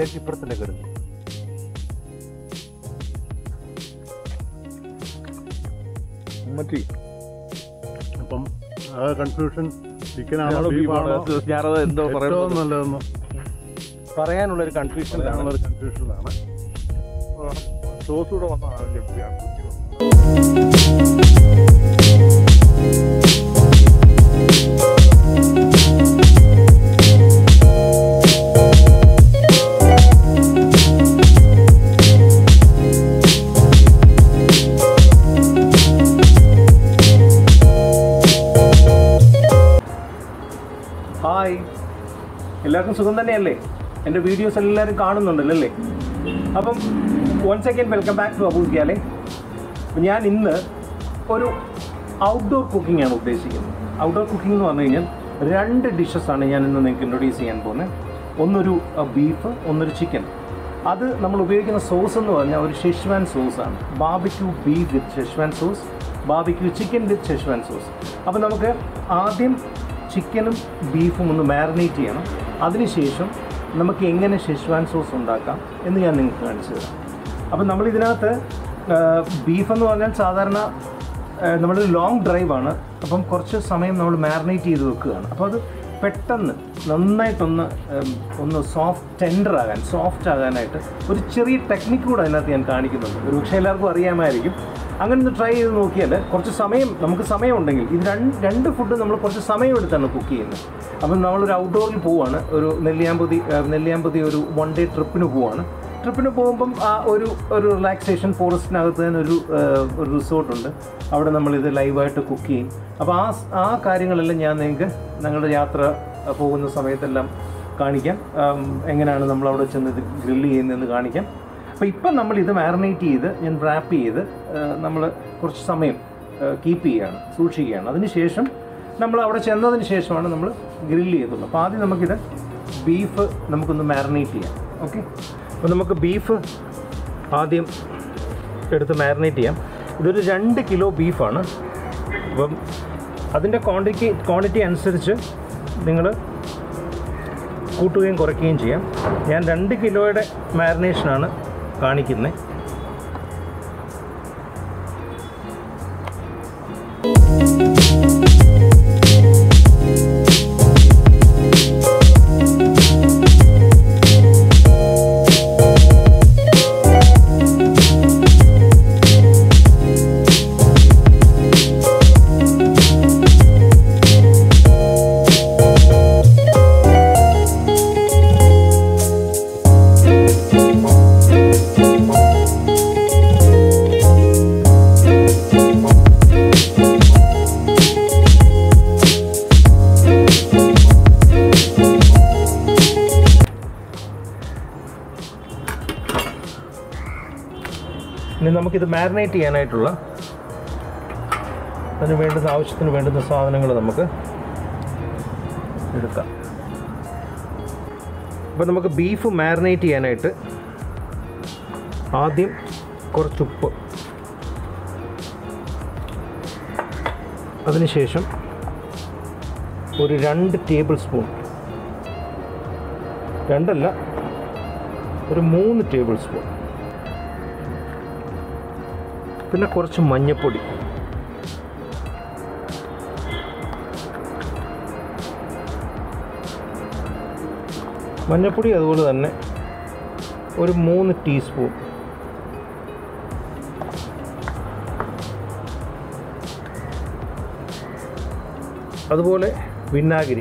Plate ഇപ്പുറത്തല്ലേ കിടന്നു മറ്റി അപ്പം ആ കൺഫ്യൂഷൻ ചിക്കനാണോ ഞാനത് ബീഫാണോ ഞാനത് എന്തോ ഏറ്റവും പറയുന്നത് നല്ലതെന്ന് പറയാനുള്ളൊരു കൺഫ്യൂഷൻ പറയാനുള്ളൊരു കൺഫ്യൂഷനാണ് സോസ് കൂടെ വന്നതാണ് ലഭ്യമാണ് ഹായ് എല്ലാവർക്കും സുഖം തന്നെയല്ലേ എൻ്റെ വീഡിയോസ് എല്ലാവരും കാണുന്നുണ്ടല്ലോ അല്ലേ അപ്പം one second welcome back to Abu's galley ഞാൻ ഇന്ന് ഒരു ഔട്ട്ഡോർ കുക്കിംഗ് ആണ് ഉദ്ദേശിക്കുന്നത് ഔട്ട്ഡോർ കുക്കിംഗ് എന്ന് പറഞ്ഞു കഴിഞ്ഞാൽ രണ്ട് ഡിഷസ് ആണ് ഞാൻ ഇന്ന് നിങ്ങൾക്ക് ഇൻട്രൊഡ്യൂസ് ചെയ്യാൻ പോകുന്നത് ഒന്നൊരു ബീഫ് ഒന്നൊരു ചിക്കൻ അത് നമ്മൾ ഉപയോഗിക്കുന്ന സോസ് എന്ന് പറഞ്ഞാൽ ഒരു ഷെഷ്വാൻ സോസാണ് barbecue beef with Szechuan sauce barbecue chicken with Szechuan sauce അപ്പോൾ നമുക്ക് ആദ്യം ചിക്കനും ബീഫും ഒന്ന് മാരിനേറ്റ് ചെയ്യണം അതിനുശേഷം നമുക്ക് എങ്ങനെ ഷെഷ്വാൻ സോസ് ഉണ്ടാക്കാം എന്ന് ഞാൻ നിങ്ങൾക്ക് കാണിച്ചു തരാം അപ്പം നമ്മൾ ഇതിനകത്ത് ബീഫ് എന്ന് പറഞ്ഞാൽ സാധാരണ ഏഹ് നമ്മളൊരു ലോങ് ഡ്രൈവാണ് അപ്പം കുറച്ച് സമയം നമ്മൾ മാരിനേറ്റ് ചെയ്ത് വെക്കുകയാണ് അപ്പോൾ അത് പെട്ടെന്ന് നന്നായിട്ടൊന്ന് ഉം, ഒന്ന് സോഫ്റ്റ് ടെൻഡർ ആകാൻ സോഫ്റ്റ് ആകാനായിട്ട് ഒരു ചെറിയ ടെക്നിക്ക് കൂടെ അതിനകത്ത് ഞാൻ കാണിക്കുന്നുണ്ട് ഒരു പക്ഷേ എല്ലാവർക്കും അറിയാമായിരിക്കും അങ്ങനെ ഒന്ന് ട്രൈ ചെയ്ത് നോക്കിയാൽ കുറച്ച് സമയം നമുക്ക് സമയമുണ്ടെങ്കിൽ ഇത് രണ്ട് രണ്ട് ഫുഡ് നമ്മൾ കുറച്ച് സമയം എടുത്താണ് കുക്ക് ചെയ്യുന്നത് അപ്പം നമ്മളൊരു ഔട്ട്ഡോറിൽ പോവാണ് ഒരു നെല്ലിയാമ്പതി ഏഹ്, നെല്ലിയാമ്പതി ഒരു വൺ ഡേ ട്രിപ്പിന് പോവാണ് ട്രിപ്പിന് പോകുമ്പം ആ ഒരു ഒരു റിലാക്സേഷൻ ഫോറസ്റ്റിനകത്ത് തന്നെ ഒരു ഏഹ്, ഒരു റിസോർട്ടുണ്ട് അവിടെ നമ്മളിത് ലൈവായിട്ട് കുക്ക് ചെയ്യും അപ്പോൾ ആ സ്- ആ കാര്യങ്ങളെല്ലാം ഞാൻ നിങ്ങൾക്ക് ഞങ്ങളുടെ യാത്ര അഹ്, പോകുന്ന സമയത്തെല്ലാം കാണിക്കാം ആം, എങ്ങനെയാണ് നമ്മൾ അവിടെ ചെന്ന് ഇത് ഗ്രില്ല് ചെയ്യുന്നതെന്ന് കാണിക്കാം അപ്പോൾ ഇപ്പം നമ്മൾ ഇത് മാറിനേറ്റ് ചെയ്ത് ഞാൻ റാപ്പ് ചെയ്ത് നമ്മൾ കുറച്ച് സമയം കീപ്പ് ചെയ്യുകയാണ് സൂക്ഷിക്കുകയാണ് അതിനുശേഷം നമ്മൾ അവിടെ ചെന്നതിന് ശേഷമാണ് നമ്മൾ ഗ്രില്ല് ചെയ്തുള്ളൂ അപ്പോൾ ആദ്യം നമുക്കിത് ബീഫ് നമുക്കൊന്ന് മാറിനേറ്റ് ചെയ്യാം ഓക്കെ അപ്പോൾ നമുക്ക് ബീഫ് ആദ്യം എടുത്ത് മാറിനേറ്റ് ചെയ്യാം ഇതൊരു രണ്ട് കിലോ ബീഫാണ് അപ്പം അതിൻ്റെ ക്വാണ്ടിറ്റി ക്വാണ്ടിറ്റി അനുസരിച്ച് നിങ്ങൾ കൂട്ടുകയും കുറയ്ക്കുകയും ചെയ്യാം ഞാൻ രണ്ട് കിലോയുടെ മാരിനേഷനാണ് കാണിക്കുന്നത് ഇനി നമുക്കിത് മാരിനേറ്റ് ചെയ്യാനായിട്ടുള്ള അതിന് വേണ്ടുന്ന ആവശ്യത്തിന് വേണ്ടുന്ന സാധനങ്ങൾ നമുക്ക് എടുക്കാം അപ്പോൾ നമുക്ക് ബീഫ് മാരിനേറ്റ് ചെയ്യാനായിട്ട് ആദ്യം കുറച്ച് ഉപ്പ് അതിനുശേഷം ഒരു രണ്ട് ടേബിൾ സ്പൂൺ രണ്ടല്ല ഒരു മൂന്ന് ടേബിൾ സ്പൂൺ പിന്നെ കുറച്ച് മഞ്ഞൾപ്പൊടി മഞ്ഞൾപ്പൊടി അതുപോലെ തന്നെ ഒരു മൂന്ന് ടീസ്പൂൺ അതുപോലെ വിനാഗിരി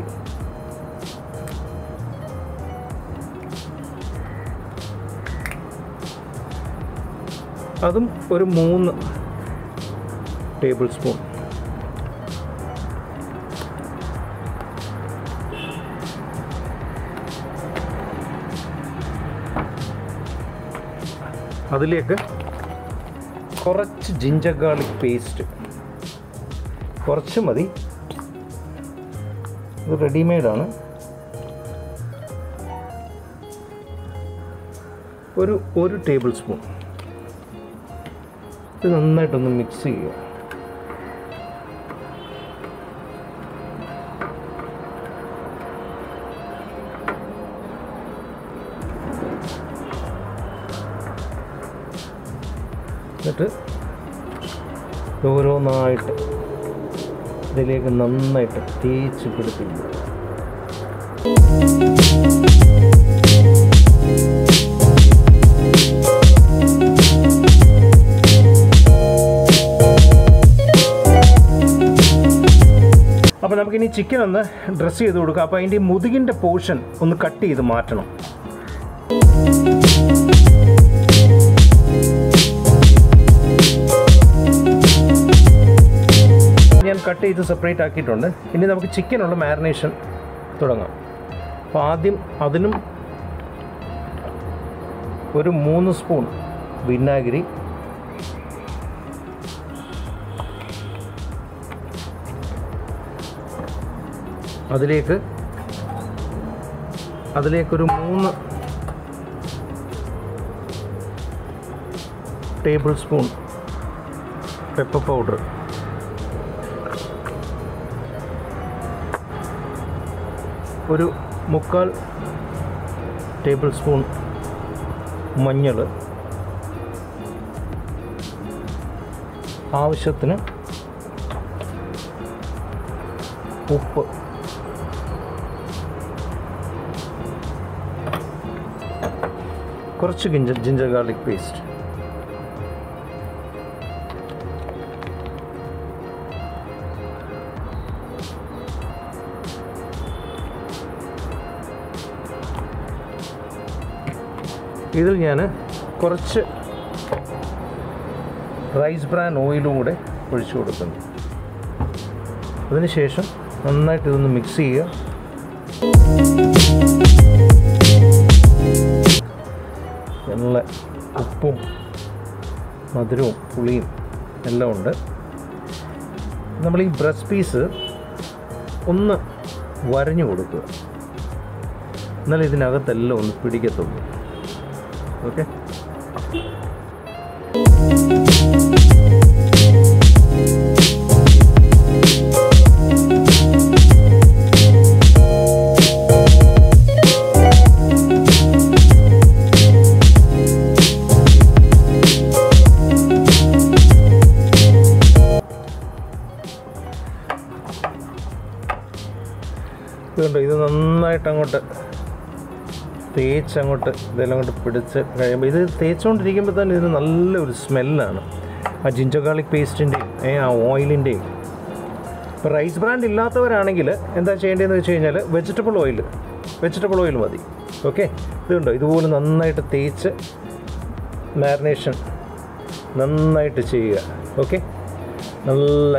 അതും ഒരു മൂന്ന് ടേബിൾ സ്പൂൺ അതിലേക്ക് കുറച്ച് ജിഞ്ചർ ഗാർലിക് പേസ്റ്റ് കുറച്ച് മതി ഇത് റെഡിമെയ്ഡാണ് ഒരു ഒരു ടേബിൾ സ്പൂൺ ഇത് നന്നായിട്ടൊന്ന് മിക്സ് ചെയ്യുക എന്നിട്ട് ഓരോന്നായിട്ട് ഇതിലേക്ക് നന്നായിട്ട് തേച്ച് പിടിപ്പിക്കും അപ്പോൾ നമുക്കിനി ചിക്കൻ ഒന്ന് ഡ്രസ്സ് ചെയ്ത് കൊടുക്കാം അപ്പോൾ അതിൻ്റെ ഈ മുതുകിൻ്റെ പോർഷൻ ഒന്ന് കട്ട് ചെയ്ത് മാറ്റണം ഞാൻ കട്ട് ചെയ്ത് സെപ്പറേറ്റ് ആക്കിയിട്ടുണ്ട് ഇനി നമുക്ക് ചിക്കനുള്ള മാരിനേഷൻ തുടങ്ങാം അപ്പോൾ ആദ്യം അതിനും ഒരു മൂന്ന് സ്പൂൺ വിനാഗിരി അതിലേക്ക് അതിലേക്കൊരു മൂന്ന് ടേബിൾ സ്പൂൺ പെപ്പർ പൗഡർ ഒരു മുക്കാൽ ടേബിൾ സ്പൂൺ മഞ്ഞൾ ആവശ്യത്തിന് ഉപ്പ് കുറച്ച് ജിഞ്ചർ ജിഞ്ചർ ഗാർലിക് പേസ്റ്റ് ഇതിൽ ഞാൻ കുറച്ച് റൈസ് ബ്രാൻ ഓയിലും കൂടെ ഒഴിച്ചു കൊടുക്കുന്നു അതിനുശേഷം നന്നായിട്ട് ഇതൊന്ന് മിക്സ് ചെയ്യുക നല്ല ഉപ്പും മധുരവും പുളിയും എല്ലാം ഉണ്ട് നമ്മൾ ഈ ബ്രസ്റ്റ് പീസ് ഒന്ന് വരഞ്ഞു കൊടുക്കുക എന്നാൽ ഇതിനകത്തെല്ലാം ഒന്ന് പിടിക്കത്തുള്ളൂ ഓക്കെ ഇതുണ്ട് ഇത് നന്നായിട്ട് അങ്ങോട്ട് തേച്ച് അങ്ങോട്ട് ഇതെല്ലാം അങ്ങോട്ട് പിടിച്ച് കഴിയുമ്പോൾ ഇത് തേച്ചുകൊണ്ടിരിക്കുമ്പോൾ തന്നെ ഇതിന് നല്ലൊരു സ്മെല്ലാണ് ആ ജിഞ്ചർ ഗാർലിക് പേസ്റ്റിൻ്റെയും ഏ ആ ഓയിലിൻ്റെയും ഇപ്പോൾ റൈസ് ബ്രാൻഡ് ഇല്ലാത്തവരാണെങ്കിൽ എന്താ ചെയ്യേണ്ടതെന്ന് വെച്ച് കഴിഞ്ഞാൽ വെജിറ്റബിൾ ഓയിൽ വെജിറ്റബിൾ ഓയിൽ മതി ഓക്കെ ഇതുണ്ടോ ഇതുപോലെ നന്നായിട്ട് തേച്ച് മാരിനേഷൻ നന്നായിട്ട് ചെയ്യുക ഓക്കെ നല്ല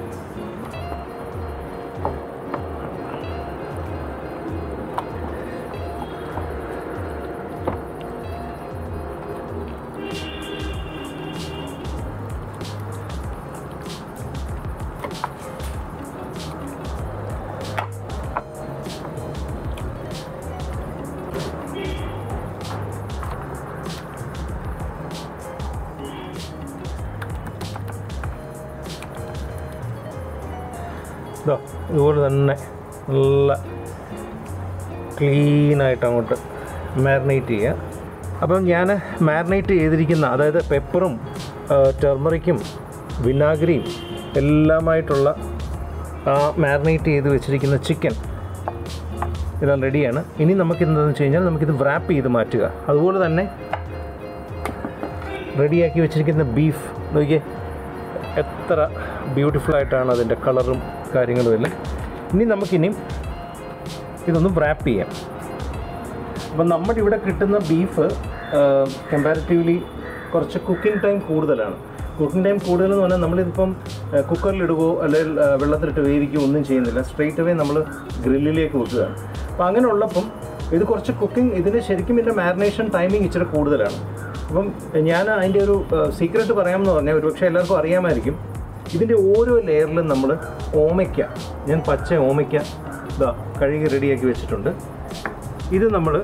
ഇതോ ഇതുപോലെ തന്നെ നല്ല ക്ലീനായിട്ട് അങ്ങോട്ട് മാരിനേറ്റ് ചെയ്യുക അപ്പം ഞാൻ മാരിനേറ്റ് ചെയ്തിരിക്കുന്ന അതായത് പെപ്പറും ടെർമറിക്കും വിനാഗിരിയും എല്ലാമായിട്ടുള്ള ആ മാരിനേറ്റ് ചെയ്ത് വെച്ചിരിക്കുന്ന ചിക്കൻ ഇതെല്ലാം റെഡിയാണ് ഇനി നമുക്ക് എന്താണെന്ന് വെച്ച് കഴിഞ്ഞാൽ നമുക്കിത് വ്രാപ്പ് ചെയ്ത് മാറ്റുക അതുപോലെ തന്നെ റെഡിയാക്കി വെച്ചിരിക്കുന്ന ബീഫ് നോക്കിയേ എത്ര ബ്യൂട്ടിഫുൾ ആയിട്ടാണ് അതിൻ്റെ കളറും കാര്യങ്ങളും എല്ലാം ഇനി നമുക്കിനിയും ഇതൊന്ന് വ്രാപ്പ് ചെയ്യാം അപ്പം നമ്മുടെ ഇവിടെ കിട്ടുന്ന ബീഫ് കമ്പാരിറ്റീവ്ലി കുറച്ച് കുക്കിംഗ് ടൈം കൂടുതലാണ് കുക്കിംഗ് ടൈം കൂടുതലെന്ന് പറഞ്ഞാൽ നമ്മളിതിപ്പം കുക്കറിലിടുകയോ അല്ലെങ്കിൽ ആ, വെള്ളത്തിലിട്ട് വേവിക്കുകയോ ഒന്നും ചെയ്യുന്നില്ല സ്ട്രെയിറ്റ് അവേ നമ്മൾ ഗ്രില്ലിലേക്ക് വെക്കുകയാണ് അപ്പോൾ അങ്ങനെ ഉള്ളപ്പം ഇത് കുറച്ച് കുക്കിംഗ് ഇതിന് ശരിക്കും ഇതിൻ്റെ മാരിനേഷൻ ടൈമിങ് ഇച്ചിരി കൂടുതലാണ് അപ്പം ഞാൻ അതിൻ്റെ ഒരു സീക്രട്ട് പറയാമെന്ന് പറഞ്ഞാൽ ഒരുപക്ഷെ എല്ലാവർക്കും അറിയാമായിരിക്കും ഇതിൻ്റെ ഓരോ ലെയറിലും നമ്മൾ ഓമയ്ക്ക ഞാൻ പച്ച ഓമയ്ക്ക ഇതാ കഴുകി റെഡിയാക്കി വെച്ചിട്ടുണ്ട് ഇത് നമ്മൾ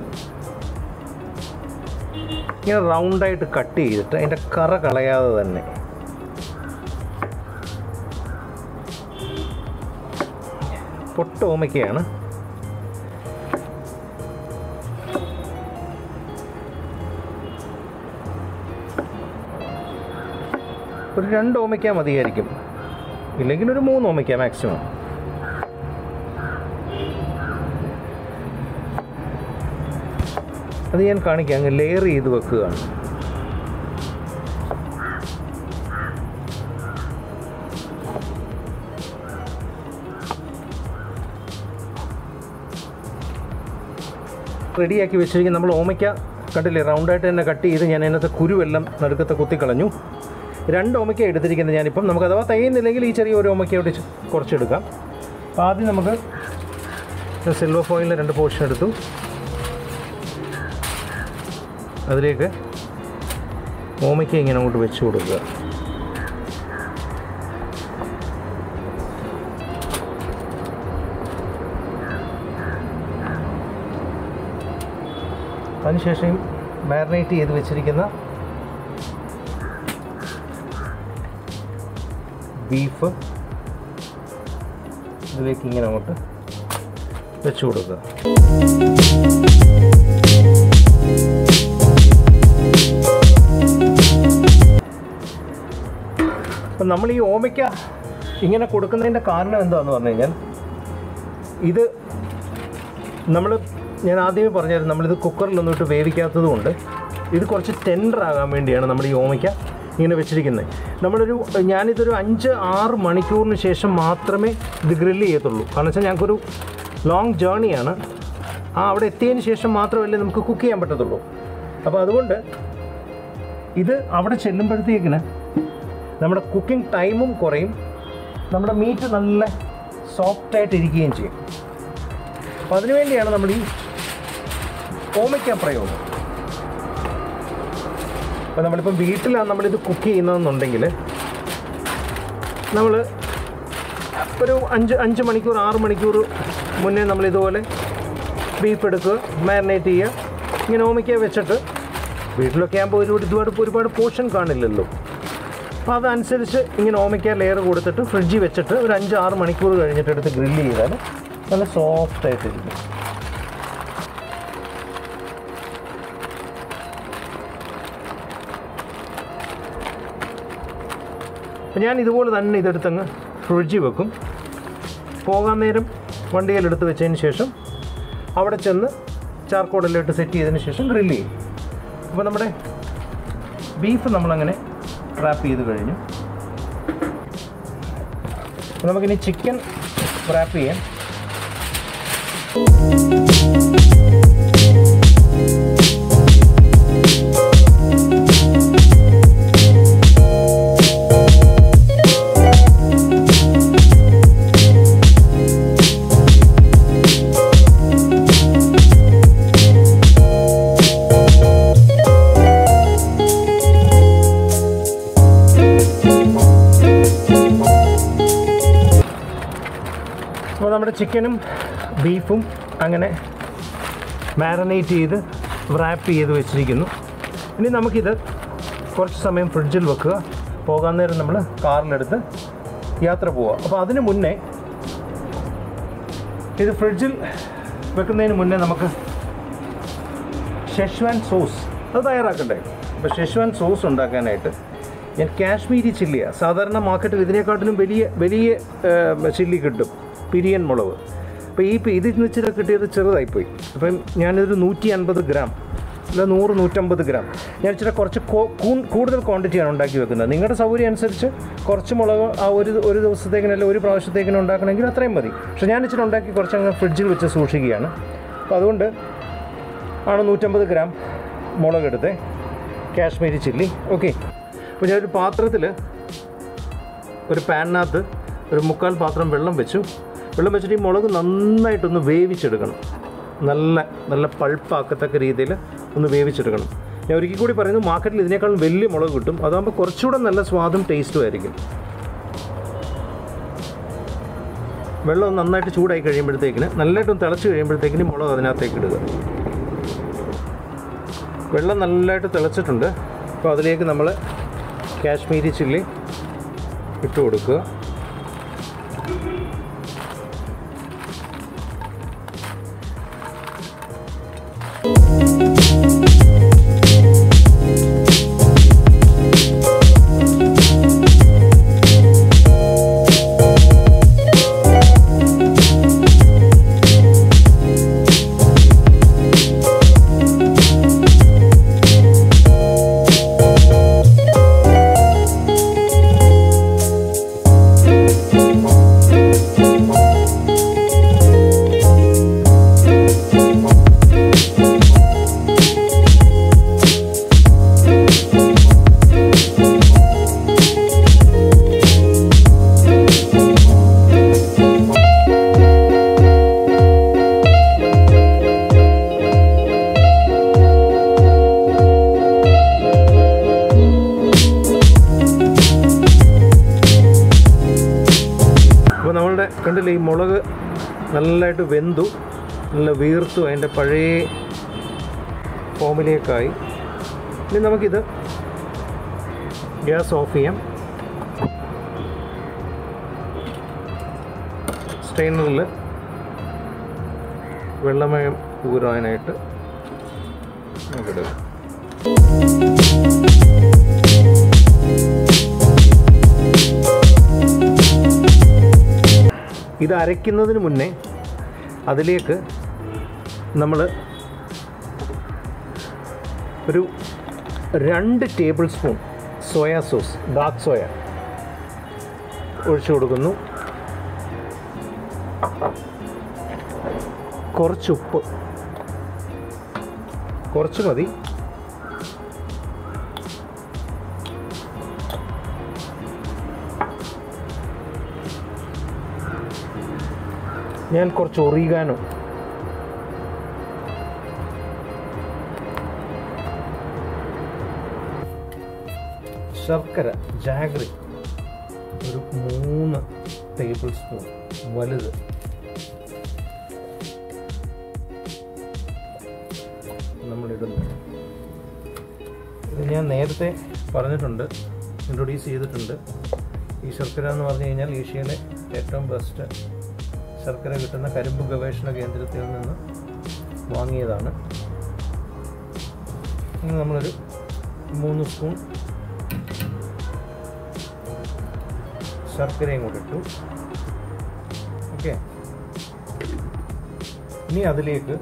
ഇങ്ങനെ റൗണ്ടായിട്ട് കട്ട് ചെയ്തിട്ട് അതിൻ്റെ കറ കളയാതെ തന്നെ പൊട്ട ഓമയ്ക്കയാണ് ഒരു രണ്ട് ഓമയ്ക്ക മതിയായിരിക്കും ഇല്ലെങ്കിൽ ഒരു മൂന്ന് ഓമയ്ക്ക മാക്സിമം അത് ഞാൻ കാണിക്കാം അങ്ങ് ലെയർ ചെയ്ത് വെക്കുകയാണ് റെഡിയാക്കി വെച്ചിരിക്കും നമ്മൾ ഓമയ്ക്ക കണ്ടില്ലേ റൗണ്ടായിട്ട് തന്നെ കട്ട് ചെയ്ത് ഞാൻ അതിനകത്ത് കുരുവെല്ലാം നടുക്കത്തെ കുത്തിക്കളഞ്ഞു രണ്ട് ഓമയ്ക്ക എടുത്തിരിക്കുന്നത് ഞാനിപ്പം നമുക്ക് അഥവാ തയ്യുന്നില്ലെങ്കിൽ ഈ ചെറിയ ഒരു ഓമയ്ക്കയോട് ചെ- കുറച്ചെടുക്കാം അപ്പോൾ ആദ്യം നമുക്ക് സിൽവർ ഫോയിലിൻ്റെ രണ്ട് പോർഷൻ എടുത്തു അതിലേക്ക് ഓമയ്ക്ക ഇങ്ങനെ അങ്ങോട്ട് വെച്ച് കൊടുക്കുക അതിനുശേഷം മാരിനേറ്റ് ചെയ്ത് വെച്ചിരിക്കുന്ന ബീഫ് ഇതിലേക്ക് ഇങ്ങനെ അങ്ങോട്ട് വെച്ച് കൊടുക്കുക അപ്പം നമ്മൾ ഈ ഓമയ്ക്ക ഇങ്ങനെ കൊടുക്കുന്നതിൻ്റെ കാരണം എന്താണെന്ന് പറഞ്ഞു കഴിഞ്ഞാൽ ഇത് നമ്മൾ ഞാൻ ആദ്യമേ പറഞ്ഞായിരുന്നു നമ്മളിത് കുക്കറിലൊന്നും ഇട്ട് വേവിക്കാത്തത് കൊണ്ട് ഇത് കുറച്ച് ടെൻഡർ ആകാൻ വേണ്ടിയാണ് നമ്മൾ ഈ ഓമയ്ക്ക ഇങ്ങനെ വെച്ചിരിക്കുന്നത് നമ്മളൊരു ഞാനിതൊരു അഞ്ച് ആറ് മണിക്കൂറിന് ശേഷം മാത്രമേ ഇത് ഗ്രില്ല് ചെയ്യത്തുള്ളൂ കാരണം വെച്ചാൽ ഞങ്ങൾക്കൊരു ലോങ് ജേണിയാണ് ആ അവിടെ എത്തിയതിന് ശേഷം മാത്രമല്ലേ നമുക്ക് കുക്ക് ചെയ്യാൻ പറ്റത്തുള്ളൂ അപ്പോൾ അതുകൊണ്ട് ഇത് അവിടെ ചെല്ലുമ്പോഴത്തേക്കിന് നമ്മുടെ കുക്കിംഗ് ടൈമും കുറയും നമ്മുടെ മീറ്റ് നല്ല സോഫ്റ്റായിട്ട് ഇരിക്കുകയും ചെയ്യും അപ്പോൾ അതിനുവേണ്ടിയാണ് നമ്മൾ ഈ ഓമയ്ക്ക പ്രയോഗം അപ്പോൾ നമ്മളിപ്പം വീട്ടിലാണ് നമ്മളിത് കുക്ക് ചെയ്യുന്നതെന്നുണ്ടെങ്കിൽ നമ്മൾ ഒരു അഞ്ച് അഞ്ച് മണിക്കൂർ ആറ് മണിക്കൂർ മുന്നേ നമ്മൾ ഇതുപോലെ ബീഫ് എടുക്കുക മാരിനേറ്റ് ചെയ്യുക ഇങ്ങനെ ഓമയ്ക്ക വെച്ചിട്ട് വീട്ടിലൊക്കെ ആകുമ്പോൾ ഒരു ഒരുപാട് ഒരുപാട് പോർഷൻ കാണില്ലല്ലോ അപ്പോൾ അതനുസരിച്ച് ഇങ്ങനെ ഓമയ്ക്ക ലെയർ കൊടുത്തിട്ട് ഫ്രിഡ്ജിൽ വെച്ചിട്ട് ഒരു അഞ്ച് ആറ് മണിക്കൂർ കഴിഞ്ഞിട്ട് എടുത്ത് ഗ്രില്ല് ചെയ്താൽ നല്ല സോഫ്റ്റ് ആയിട്ടിരിക്കും അപ്പം ഞാൻ ഇതുപോലെ തന്നെ ഇതെടുത്തങ്ങ് ഫ്രിഡ്ജിൽ വെക്കും പോകാൻ നേരം വണ്ടിയിലെടുത്ത് വെച്ചതിന് ശേഷം അവിടെ ചെന്ന് ചാർക്കോടെല്ലാം ഇട്ട് സെറ്റ് ചെയ്തതിന് ശേഷം ഗ്രില്ല് ചെയ്യും അപ്പോൾ നമ്മുടെ ബീഫ് നമ്മളങ്ങനെ റാപ്പ് ചെയ്ത് കഴിഞ്ഞു അപ്പോൾ നമുക്കിനി ചിക്കൻ റാപ്പ് ചെയ്യാം അപ്പോൾ നമ്മുടെ ചിക്കനും ബീഫും അങ്ങനെ മാരിനേറ്റ് ചെയ്ത് റാപ്പ് ചെയ്ത് വെച്ചിരിക്കുന്നു ഇനി നമുക്കിത് കുറച്ച് സമയം ഫ്രിഡ്ജിൽ വെക്കുക പോകാൻ നേരം നമ്മൾ കാറിലെടുത്ത് യാത്ര പോവുക അപ്പോൾ അതിന് മുന്നേ ഇത് ഫ്രിഡ്ജിൽ വെക്കുന്നതിന് മുന്നേ നമുക്ക് ഷെഷ്വാൻ സോസ് അത് തയ്യാറാക്കണ്ടേ അപ്പോൾ ഷെഷ്വാൻ സോസ് ഉണ്ടാക്കാനായിട്ട് ഞാൻ കാശ്മീരി ചില്ലിയാണ് സാധാരണ മാർക്കറ്റിൽ ഇതിനെക്കാട്ടിലും വലിയ വലിയ ചില്ലി കിട്ടും പിരിയൻ മുളക് അപ്പോൾ ഈ ഇത് ഇന്ന് ഇച്ചിരി കിട്ടിയത് ചെറുതായിപ്പോയി അപ്പം ഞാനിതൊരു നൂറ്റി അൻപത് ഗ്രാം അല്ല നൂറ് നൂറ്റമ്പത് ഗ്രാം ഞാൻ ഇച്ചിരി കുറച്ച് കോ- കൂ- കൂടുതൽ ക്വാണ്ടിറ്റിയാണ് ഉണ്ടാക്കി വെക്കുന്നത് നിങ്ങളുടെ സൗകര്യം അനുസരിച്ച് കുറച്ച് മുളക് ആ ഒരു ഒരു ദിവസത്തേക്കിനല്ല ഒരു പ്രാവശ്യത്തേക്കിനും ഉണ്ടാക്കണമെങ്കിൽ അത്രയും മതി പക്ഷേ ഞാൻ ഇച്ചിരി ഉണ്ടാക്കി കുറച്ചങ്ങ് ഫ്രിഡ്ജിൽ വെച്ച് സൂക്ഷിക്കുകയാണ് അപ്പോൾ അതുകൊണ്ട് ആണ് നൂറ്റമ്പത് ഗ്രാം മുളകെടുത്ത് കാശ്മീരി ചില്ലി ഓക്കെ അപ്പോൾ ഞാനൊരു പാത്രത്തിൽ ഒരു പാനിനകത്ത് ഒരു മുക്കാൽ പാത്രം വെള്ളം വെച്ചു വെള്ളം വെച്ചിട്ട് ഈ മുളക് നന്നായിട്ടൊന്ന് വേവിച്ചെടുക്കണം നല്ല നല്ല പൾപ്പാക്കത്തക്ക രീതിയിൽ ഒന്ന് വേവിച്ചെടുക്കണം ഞാൻ ഒരിക്കൽ കൂടി പറയുന്നു മാർക്കറ്റിൽ ഇതിനേക്കാളും വലിയ മുളക് കിട്ടും അതാകുമ്പോൾ കുറച്ചുകൂടെ നല്ല സ്വാദും ടേസ്റ്റും ആയിരിക്കും വെള്ളം ഒന്ന് നന്നായിട്ട് ചൂടായി കഴിയുമ്പോഴത്തേക്കിന് നല്ലതായിട്ടൊന്ന് തിളച്ച് കഴിയുമ്പോഴത്തേക്കിന് മുളക് അതിനകത്തേക്ക് ഇടുക വെള്ളം നല്ലതായിട്ട് തിളച്ചിട്ടുണ്ട് അപ്പോൾ അതിലേക്ക് നമ്മൾ കാശ്മീരി ചില്ലി ഇട്ട് കൊടുക്കുക കണ്ടില്ലേ ഈ മുളക് നല്ലതായിട്ട് വെന്തു നല്ല വീർത്തു അതിൻ്റെ പഴയ ഫോമിലേക്കായി ഇനി നമുക്കിത് ഗ്യാസ് ഓഫ് ചെയ്യാം സ്റ്റെയിനറിൽ വെള്ളമയം ഊരാനായിട്ട് നമുക്കിടുക ഇത് അരയ്ക്കുന്നതിന് മുന്നേ അതിലേക്ക് നമ്മൾ ഒരു രണ്ട് tablespoon soya sauce dark soya ഒഴിച്ചു കൊടുക്കുന്നു കുറച്ച് ഉപ്പ് കുറച്ച് മതി ഞാൻ കുറച്ച് ഒറിഗാനോ ശർക്കര ജാഗ്രി ഒരു മൂന്ന് ടേബിൾ സ്പൂൺ വലുത് നമ്മളിടുന്നു ഇത് ഞാൻ നേരത്തെ പറഞ്ഞിട്ടുണ്ട് ഇൻട്രൊഡ്യൂസ് ചെയ്തിട്ടുണ്ട് ഈ ശർക്കര എന്ന് പറഞ്ഞു കഴിഞ്ഞാൽ ഏഷ്യയിലെ ഏറ്റവും ബെസ്റ്റ് ശർക്കര കിട്ടുന്ന കരിമ്പ് ഗവേഷണ കേന്ദ്രത്തിൽ നിന്ന് വാങ്ങിയതാണ് ഇനി നമ്മളൊരു മൂന്ന് സ്പൂൺ ശർക്കരയും കൂടെ ഇട്ടു ഓക്കെ ഇനി അതിലേക്ക്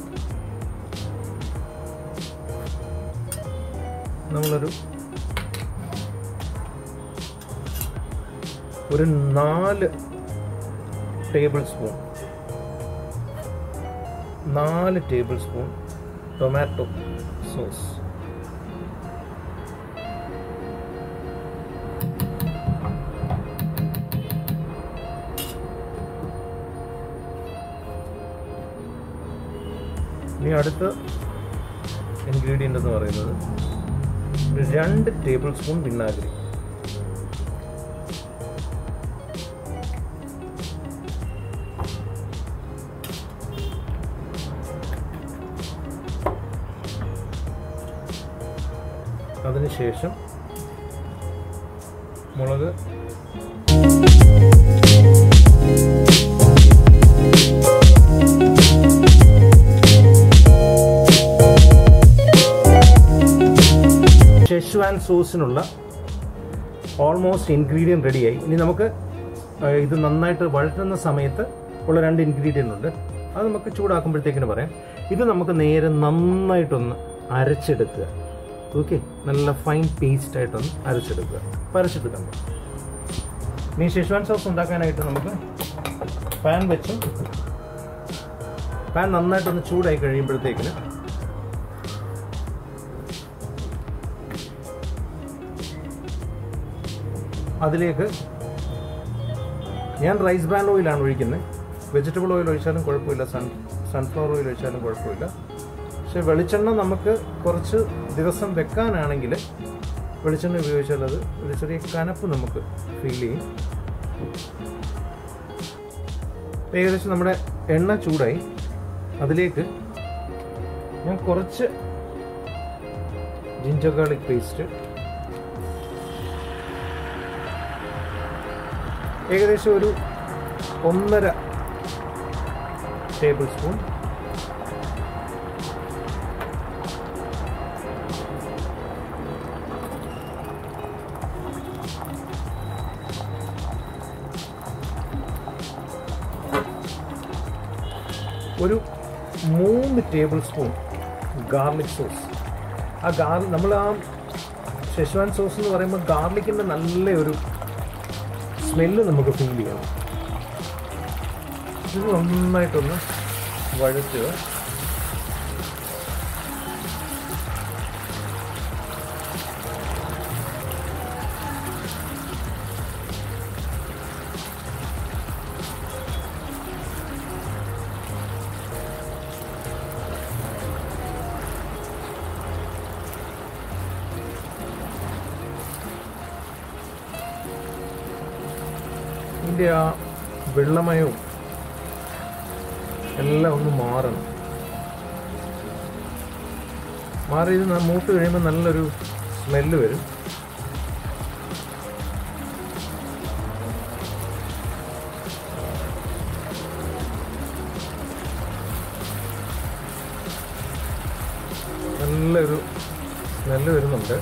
നമ്മളൊരു ഒരു നാല് ടേബിൾ സ്പൂൺ നാല് ടേബിൾ സ്പൂൺ ടൊമാറ്റോ സോസ് ഇനി അടുത്ത ഇൻഗ്രീഡിയൻ്റ് എന്ന് പറയുന്നത് ഒരു രണ്ട് ടേബിൾ സ്പൂൺ വിനാഗിരി അതിനുശേഷം മുളക് ഷെഷ്വാൻ സോസിനുള്ള ഓൾമോസ്റ്റ് ഇൻഗ്രീഡിയൻറ്റ് റെഡിയായി ഇനി നമുക്ക് ആ, ഇത് നന്നായിട്ട് വഴറ്റുന്ന സമയത്ത് ഉള്ള രണ്ട് ഇൻഗ്രീഡിയൻ്റ് ഉണ്ട് അത് നമുക്ക് ചൂടാക്കുമ്പോഴത്തേക്കിന് പറയാം ഇത് നമുക്ക് നേരെ നന്നായിട്ടൊന്ന് അരച്ചെടുക്കുക ഓക്കെ നല്ല ഫൈൻ പേസ്റ്റ് ആയിട്ടൊന്ന് അരച്ചെടുക്കുക അപ്പോൾ അരച്ചെടുക്കാം ഇനി ഷെഷ്വാൻ സോസ് ഉണ്ടാക്കാനായിട്ട് നമുക്ക് പാൻ വെച്ച് പാൻ നന്നായിട്ടൊന്ന് ചൂടായി കഴിയുമ്പോഴത്തേക്കിന് അതിലേക്ക് ഞാൻ റൈസ് ബ്രാൻഡ് ഓയിലാണ് ഒഴിക്കുന്നത് വെജിറ്റബിൾ ഓയിൽ ഒഴിച്ചാലും കുഴപ്പമില്ല സൺ സൺഫ്ലവർ ഓയിൽ ഒഴിച്ചാലും കുഴപ്പമില്ല പക്ഷെ വെളിച്ചെണ്ണ നമുക്ക് കുറച്ച് ദിവസം വെക്കാനാണെങ്കിൽ വെളിച്ചെണ്ണ ഉപയോഗിച്ചാൽ അത് ഒരു ചെറിയ കനപ്പ് നമുക്ക് ഫീൽ ചെയ്യും ഏകദേശം നമ്മുടെ എണ്ണ ചൂടായി അതിലേക്ക് ഞാൻ കുറച്ച് ജിഞ്ചർ ഗാർലിക് പേസ്റ്റ് ഏകദേശം ഒരു ഒന്നര ടേബിൾ സ്പൂൺ ഒരു മൂന്ന് ടേബിൾ സ്പൂൺ ഗാർലിക് സോസ് ആ ഗാർ നമ്മൾ ആ ഷെഷ്വാൻ സോസ് എന്ന് പറയുമ്പോൾ ഗാർലിക്കിൻ്റെ നല്ല ഒരു സ്മെല്ല് നമുക്ക് ഫീൽ ചെയ്യണം ഇത് നന്നായിട്ടൊന്ന് വഴറ്റുക ഇതിൻ്റെ ആ വെള്ളമയവും എല്ലാം ഒന്ന് മാറണം മാറി ഇത് ന- മൂത്ത് കഴിയുമ്പോൾ നല്ലൊരു സ്മെല്ല് വരും നല്ലൊരു സ്മെല്ല് വരുന്നുണ്ട്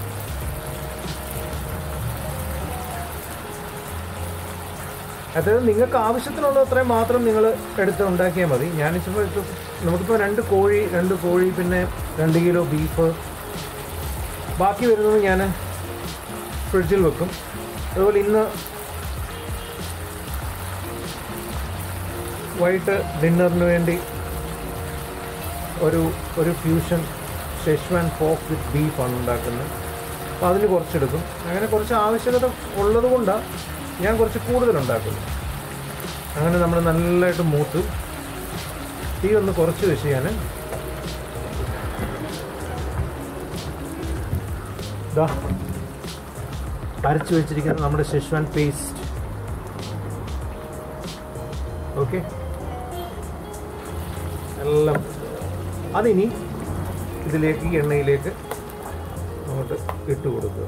അതായത് നിങ്ങൾക്ക് ആവശ്യത്തിനുള്ള അത്രയും മാത്രം നിങ്ങൾ എടുത്ത് ഉണ്ടാക്കിയാൽ മതി ഞാനിപ്പോൾ നമുക്കിപ്പോൾ രണ്ട് കോഴി രണ്ട് കോഴി പിന്നെ രണ്ട് കിലോ ബീഫ് ബാക്കി വരുന്നത് ഞാൻ ഫ്രിഡ്ജിൽ വെക്കും അതുപോലെ ഇന്ന് വൈകിട്ട് ഡിന്നറിന് വേണ്ടി ഒരു ഒരു ഫ്യൂഷൻ ഷെഷ്വാൻ പോക്ക് വിത്ത് ബീഫാണ് ഉണ്ടാക്കുന്നത് അപ്പോൾ അതിന് കുറച്ചെടുക്കും അങ്ങനെ കുറച്ച് ആവശ്യകത ഉള്ളത് കൊണ്ടാണ് ഞാൻ കുറച്ച് കൂടുതൽ ഉണ്ടാക്കുന്നു അങ്ങനെ നമ്മൾ നല്ലതായിട്ട് മൂത്ത് തീ ഒന്ന് കുറച്ച് വെച്ച് ഞാൻ ദാ അരച്ച് വെച്ചിരിക്കുന്ന നമ്മുടെ ഷെഷ്വാൻ പേസ്റ്റ് ഓക്കെ എല്ലാം അതിനി ഇതിലേക്ക് ഈ എണ്ണയിലേക്ക് അങ്ങോട്ട് ഇട്ട് കൊടുക്കുക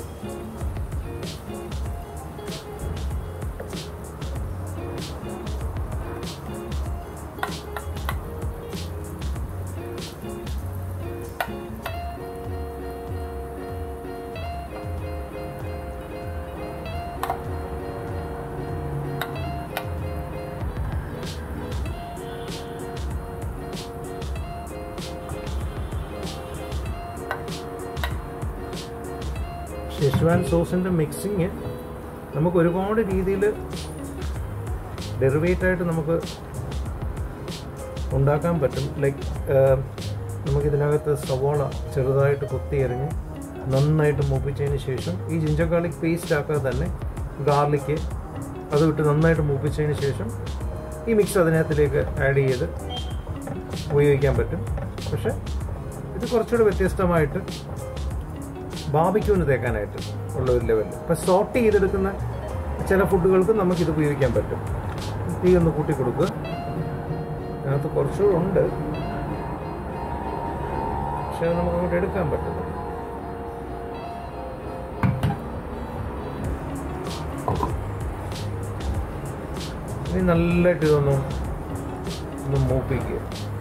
ഷെഷ്വാൻ സോസിൻ്റെ മിക്സിങ് നമുക്ക് ഒരുപാട് രീതിയിൽ ഡെറിവേറ്റ് ആയിട്ട് നമുക്ക് ഉണ്ടാക്കാൻ പറ്റും ലൈക്ക് നമുക്കിതിനകത്ത് സവോള ചെറുതായിട്ട് കൊത്തി എറിഞ്ഞ് നന്നായിട്ട് മൂപ്പിച്ചതിന് ശേഷം ഈ ജിഞ്ചർ ഗാർലിക് പേസ്റ്റ് ആക്കാതെ തന്നെ ഗാർലിക്ക് അത് വിട്ട് നന്നായിട്ട് മൂപ്പിച്ചതിന് ശേഷം ഈ മിക്സ് അതിനകത്തിലേക്ക് ആഡ് ചെയ്ത് ഉപയോഗിക്കാൻ പറ്റും പക്ഷെ ഇത് കുറച്ചുകൂടെ വ്യത്യസ്തമായിട്ട് ബാബിക്യൂന് തേക്കാനായിട്ട് ഉള്ള ഒരു ലെവലിൽ ഇപ്പം സോട്ട് ചെയ്തെടുക്കുന്ന ചില ഫുഡുകൾക്ക് നമുക്കിത് ഉപയോഗിക്കാൻ പറ്റും തീ ഒന്ന് കൂട്ടി കൊടുക്കുക അതിനകത്ത് കുറച്ചുകൂടെ ഉണ്ട് പക്ഷെ അത് നമുക്ക് അങ്ങോട്ട് എടുക്കാൻ പറ്റും ഇനി നല്ലതായിട്ട് ഇതൊന്ന് ഒന്ന് മൂപ്പിക്കുക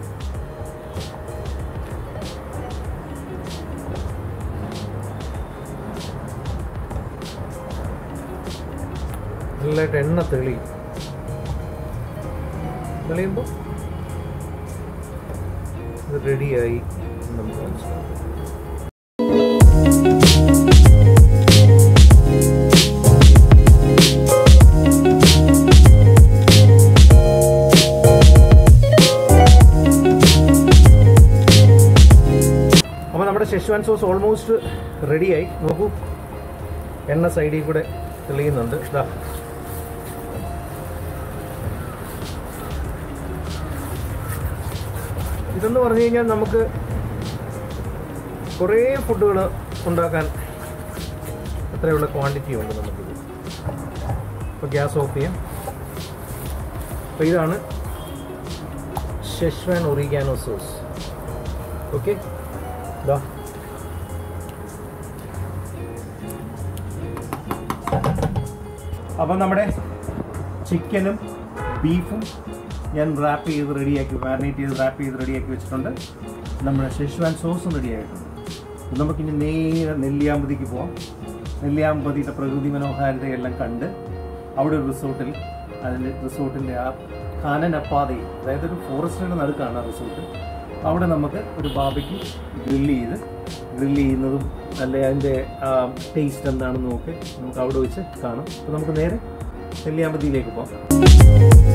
നല്ലതായിട്ട് എണ്ണ തെളിയും തെളിയുമ്പോൾ ഇത് റെഡിയായി എന്ന് നമുക്ക് മനസ്സിലാവും അപ്പോൾ നമ്മുടെ ഷെഷ്വാൻ സോസ് ഓൾമോസ്റ്റ് റെഡിയായി നോക്കൂ എണ്ണ സൈഡിൽ കൂടെ തെളിയുന്നുണ്ട് ഇതാ ഇതെന്ന് പറഞ്ഞു കഴിഞ്ഞാൽ നമുക്ക് കുറേ ഫുഡുകൾ ഉണ്ടാക്കാൻ അത്രയുള്ള ക്വാണ്ടിറ്റി ഉണ്ട് നമുക്കിത് അപ്പോൾ ഗ്യാസ് ഓഫ് ചെയ്യാം അപ്പോൾ ഇതാണ് ഷെഷ്വാൻ ഒറിഗാനോ സോസ് ഓക്കെ ഇതാ അപ്പം നമ്മുടെ ചിക്കനും ബീഫും ഞാൻ റാപ്പ് ചെയ്ത് റെഡിയാക്കി മാരിനേറ്റ് ചെയ്ത് റാപ്പ് ചെയ്ത് റെഡിയാക്കി വെച്ചിട്ടുണ്ട് നമ്മുടെ ഷെഷ്വാൻ സോസും റെഡി ആയിട്ടുണ്ട് ഇത് നമുക്കിനി നേരെ നെല്ലിയാമ്പതിക്ക് പോവാം നെല്ലിയാമ്പതിയുടെ പ്രകൃതി മനോഹാരിതയെല്ലാം കണ്ട് അവിടെ ഒരു റിസോർട്ടിൽ അതിൽ റിസോർട്ടിൻ്റെ ആ കാനനപ്പാതയിൽ അതായത് ഒരു ഫോറസ്റ്റിൻ്റെ നടുക്കാണ് ആ റിസോർട്ട് അവിടെ നമുക്ക് ഒരു ബാബയ്ക്ക് ഗ്രില്ല് ചെയ്ത് ഗ്രില്ല് ചെയ്യുന്നതും അല്ലെ അതിൻ്റെ ടേസ്റ്റ് എന്താണെന്ന് നോക്കി നമുക്ക് അവിടെ വെച്ച് കാണാം അപ്പോൾ നമുക്ക് നേരെ നെല്ലിയാമ്പതിയിലേക്ക് പോകാം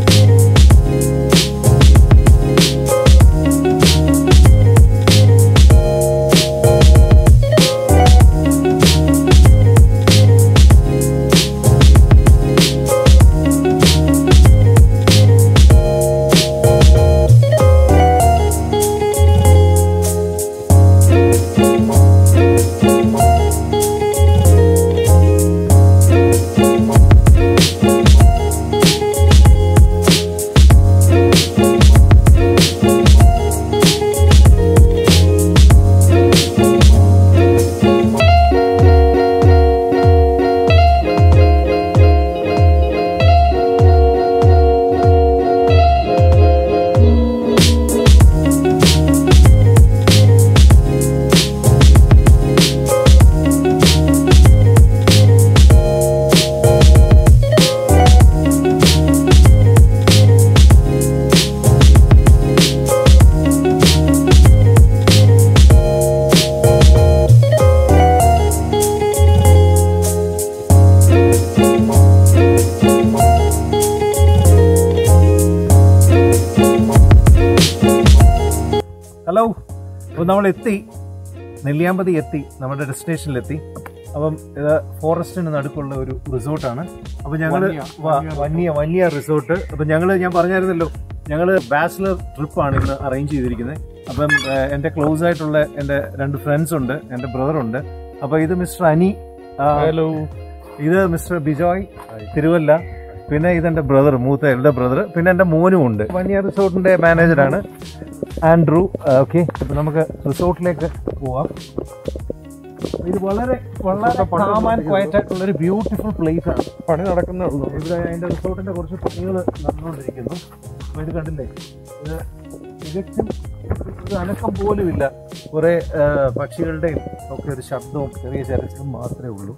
അപ്പോൾ നമ്മൾ എത്തി നെല്ലിയാമ്പതി എത്തി നമ്മുടെ ഡെസ്റ്റിനേഷനിലെത്തി അപ്പം ഇത് ഫോറസ്റ്റിന് നടുക്കുള്ള ഒരു റിസോർട്ടാണ് അപ്പോൾ ഞങ്ങൾ വന്യ വന്യ റിസോർട്ട് അപ്പം ഞങ്ങൾ ഞാൻ പറഞ്ഞായിരുന്നല്ലോ ഞങ്ങൾ ബാച്ചിലർ ട്രിപ്പാണ് ഇന്ന് അറേഞ്ച് ചെയ്തിരിക്കുന്നത് അപ്പം ഏഹ്, എൻ്റെ ക്ലോസ് ആയിട്ടുള്ള എൻ്റെ രണ്ട് ഫ്രണ്ട്സ് ഉണ്ട് എൻ്റെ ബ്രദർ ഉണ്ട് അപ്പോൾ ഇത് മിസ്റ്റർ അനി ഹലോ ഇത് മിസ്റ്റർ ബിജോയ് തിരുവല്ല പിന്നെ ഇതെന്റെ ബ്രദർ മൂത്ത എൽഡർ ബ്രദർ പിന്നെ എന്റെ മോനും ഉണ്ട് വന്യ റിസോർട്ടിന്റെ മാനേജറാണ് ആൻഡ്രൂ ഓക്കെ അപ്പൊ നമുക്ക് റിസോർട്ടിലേക്ക് പോവാം ഇത് വളരെ വളരെ കാമാൻ ക്വയറ്റ് ആയിട്ടുള്ള ഒരു ബ്യൂട്ടിഫുൾ പ്ലേസ് ആണ് പണി നടക്കുന്നേ ഉള്ളൂ ഇവിടെ അതിന്റെ റിസോർട്ടിന്റെ കുറച്ച് പണികൾ നടന്നുകൊണ്ടിരിക്കുന്നു അപ്പൊ ഇത് കണ്ടില്ലേ ഇത് തികച്ചും ഒരു അനക്കം പോലും ഇല്ല കുറെ ആ, പക്ഷികളുടെയും ഒക്കെ ഒരു ശബ്ദവും ചെറിയ ചരച്ചിലും മാത്രമേ ഉള്ളൂ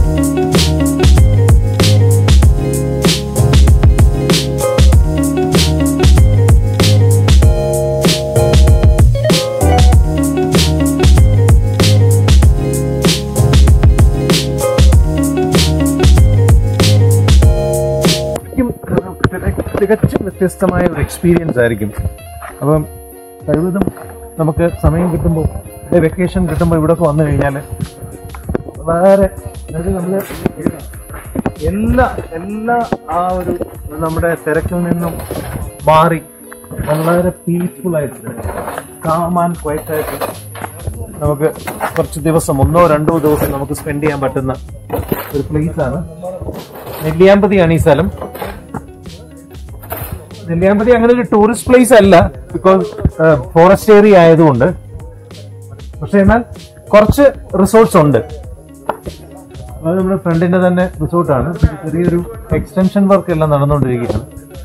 ശരിക്കും തിക- തികച്ചും വ്യത്യസ്തമായ ഒരു എക്സ്പീരിയൻസ് ആയിരിക്കും അപ്പം കഴിവതും നമുക്ക് സമയം കിട്ടുമ്പോൾ വെക്കേഷൻ കിട്ടുമ്പോൾ ഇവിടെയൊക്കെ വന്നു കഴിഞ്ഞാൽ വളരെ അതായത് നമ്മൾ എല്ലാ എല്ലാ ആ ഒരു നമ്മുടെ തിരക്കിൽ നിന്നും മാറി വളരെ പീസ്ഫുൾ ആയിട്ട് കാമാൻ ക്വയറ്റായിട്ട് നമുക്ക് കുറച്ച് ദിവസം ഒന്നോ രണ്ടോ ദിവസം നമുക്ക് സ്പെൻഡ് ചെയ്യാൻ പറ്റുന്ന ഒരു പ്ലേസ് ആണ് നെല്ലിയാമ്പതിയാണ് ഈ സ്ഥലം നെല്ലിയാമ്പതി അങ്ങനെ ഒരു ടൂറിസ്റ്റ് പ്ലേസ് അല്ല ബിക്കോസ് ഫോറസ്റ്റ് ഏരിയ ആയതുകൊണ്ട് പക്ഷെ എന്നാൽ കുറച്ച് റിസോർട്ട്സ് ഉണ്ട് അത് നമ്മുടെ ഫ്രണ്ടിന്റെ തന്നെ റിസോർട്ടാണ് ചെറിയൊരു എക്സ്റ്റൻഷൻ വർക്ക് എല്ലാം നടന്നുകൊണ്ടിരിക്കുകയാണ്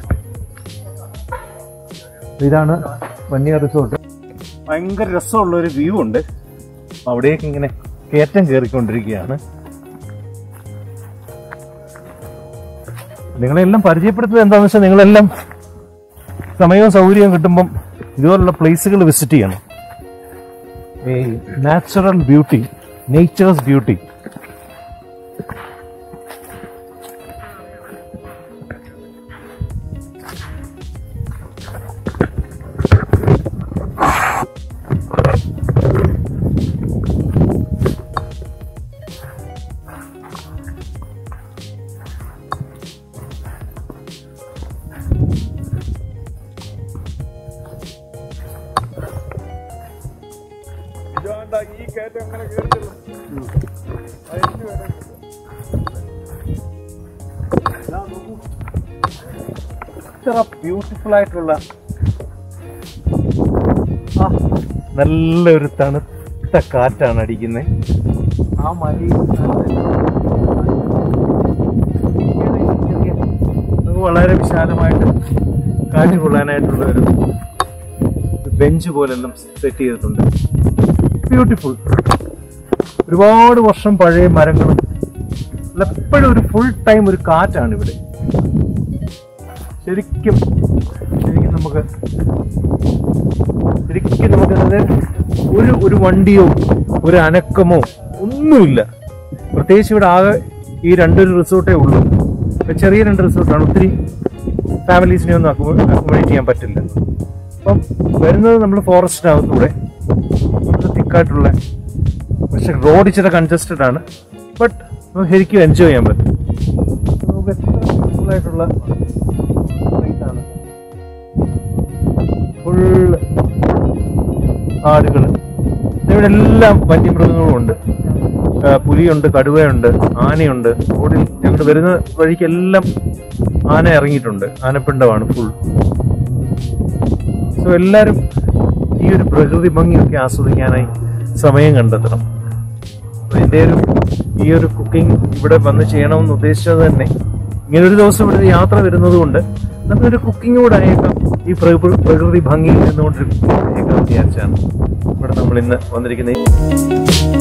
ഇതാണ് വന്യ റിസോർട്ട് ഭയങ്കര രസമുള്ള ഒരു വ്യൂ ഉണ്ട് അവിടേക്ക് ഇങ്ങനെ കയറ്റം കയറിക്കൊണ്ടിരിക്കുകയാണ് നിങ്ങളെല്ലാം പരിചയപ്പെടുത്തുന്നത് എന്താണെന്ന് വെച്ചാൽ നിങ്ങളെല്ലാം സമയവും സൗകര്യവും കിട്ടുമ്പം ഇതുപോലുള്ള പ്ലേസുകൾ വിസിറ്റ് ചെയ്യണം ഈ നാച്ചുറൽ ബ്യൂട്ടി നേച്ചേഴ്സ് ബ്യൂട്ടി ഇതാണ്ടാ ഈ കയറ്റം അങ്ങനെ കയറിയല്ലോ അതിന് വരെ ഇത്ര ബ്യൂട്ടിഫുൾ ആയിട്ടുള്ള ആ, നല്ലൊരു തണുത്ത കാറ്റാണ് അടിക്കുന്നത് ആ മലയിൽ നമുക്ക് വളരെ വിശാലമായിട്ട് കാറ്റ് കൊള്ളാനായിട്ടുള്ള ഒരു ബെഞ്ച് പോലെല്ലാം സെറ്റ് ചെയ്തിട്ടുണ്ട് ബ്യൂട്ടിഫുൾ ഒരുപാട് വർഷം പഴയ മരങ്ങളും അല്ല, എപ്പോഴും ഒരു ഫുൾ ടൈം ഒരു കാറ്റാണ് ഇവിടെ ശരിക്കും ശരിക്കും നമുക്ക് ശരിക്കും നമുക്കത് ഒരു ഒരു വണ്ടിയോ ഒരു അനക്കമോ ഒന്നുമില്ല പ്രത്യേകിച്ച് ഇവിടെ ആകെ ഈ രണ്ടൊരു റിസോർട്ടേ ഉള്ളൂ ഇപ്പൊ ചെറിയ രണ്ട് റിസോർട്ടാണ് ഒത്തിരി ഫാമിലീസിനെ ഒന്നും അക്കോമഡേറ്റ് ചെയ്യാൻ പറ്റില്ല അപ്പം വരുന്നത് നമ്മൾ ഫോറസ്റ്റിനകത്തൂടെ തിക്കായിട്ടുള്ള പക്ഷെ റോഡ് ഇച്ചിരി കൺജസ്റ്റഡ് ആണ് ബട്ട് നമുക്ക് ശരിക്കും എൻജോയ് ചെയ്യാൻ പറ്റും നമുക്ക് എത്ര ആയിട്ടുള്ള ആണ് ഫുള്ള് ആടുകൾ ഇവിടെ എല്ലാം വന്യമൃഗങ്ങളും ഉണ്ട് ആ, പുലിയുണ്ട് കടുവയുണ്ട് ആനയുണ്ട് റോഡിൽ ഞങ്ങൾ വരുന്ന വഴിക്കെല്ലാം ആന ഇറങ്ങിയിട്ടുണ്ട് ആനപ്പിണ്ടമാണ് ഫുൾ സോ എല്ലാവരും ഈ ഒരു പ്രകൃതി ഭംഗിയൊക്കെ ആസ്വദിക്കാനായി സമയം കണ്ടെത്തണം അപ്പൊ എൻ്റെ ഒരു ഈ ഒരു കുക്കിംഗ് ഇവിടെ വന്ന് ചെയ്യണമെന്ന് ഉദ്ദേശിച്ചത് തന്നെ ഇങ്ങനെ ഒരു ദിവസം ഇവിടെ ഒരു യാത്ര വരുന്നത് കൊണ്ട് നമുക്കൊരു കുക്കിംഗ് കൂടെ ആയേക്കാം ഈ പ്രകൃ- പ്രകൃതി ഭംഗിയിൽ നിന്നുകൊണ്ടൊരു കുക്കിംഗ് ആയേക്കാം എന്ന് വിചാരിച്ചാണ് ഇവിടെ നമ്മൾ ഇന്ന് വന്നിരിക്കുന്നത്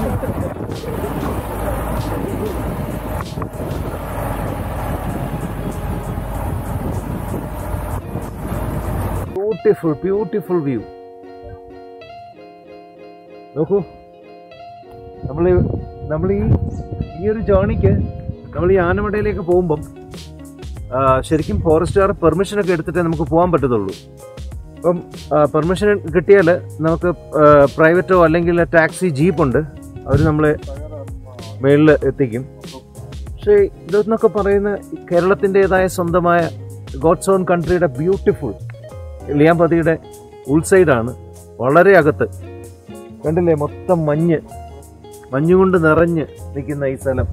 ബ്യൂട്ടിഫുൾ ബ്യൂട്ടിഫുൾ വ്യൂ നോക്കൂ നമ്മൾ നമ്മൾ ഈ ഈ ഒരു ജേണിക്ക് നമ്മൾ ഈ ആനമടയിലേക്ക് പോകുമ്പം ആ, ശരിക്കും ഫോറസ്റ്റുകാർ പെർമിഷനൊക്കെ എടുത്തിട്ടേ നമുക്ക് പോകാൻ പറ്റത്തുള്ളൂ അപ്പം പെർമിഷൻ കിട്ടിയാൽ നമുക്ക് പ്രൈവറ്റോ അല്ലെങ്കിൽ ടാക്സി ജീപ്പുണ്ട് അവർ നമ്മളെ മേളിൽ എത്തിക്കും പക്ഷേ ഇതെന്നൊക്കെ പറയുന്ന കേരളത്തിൻ്റെതായ സ്വന്തമായ ഗോഡ്സ് ഓൺ കൺട്രിയുടെ ബ്യൂട്ടിഫുൾ ലിയാമ്പതിയുടെ ഉൾസൈഡാണ് വളരെ അകത്ത് കണ്ടില്ലേ മൊത്തം മഞ്ഞ് മഞ്ഞുകൊണ്ട് നിറഞ്ഞ് നിൽക്കുന്ന ഈ സ്ഥലം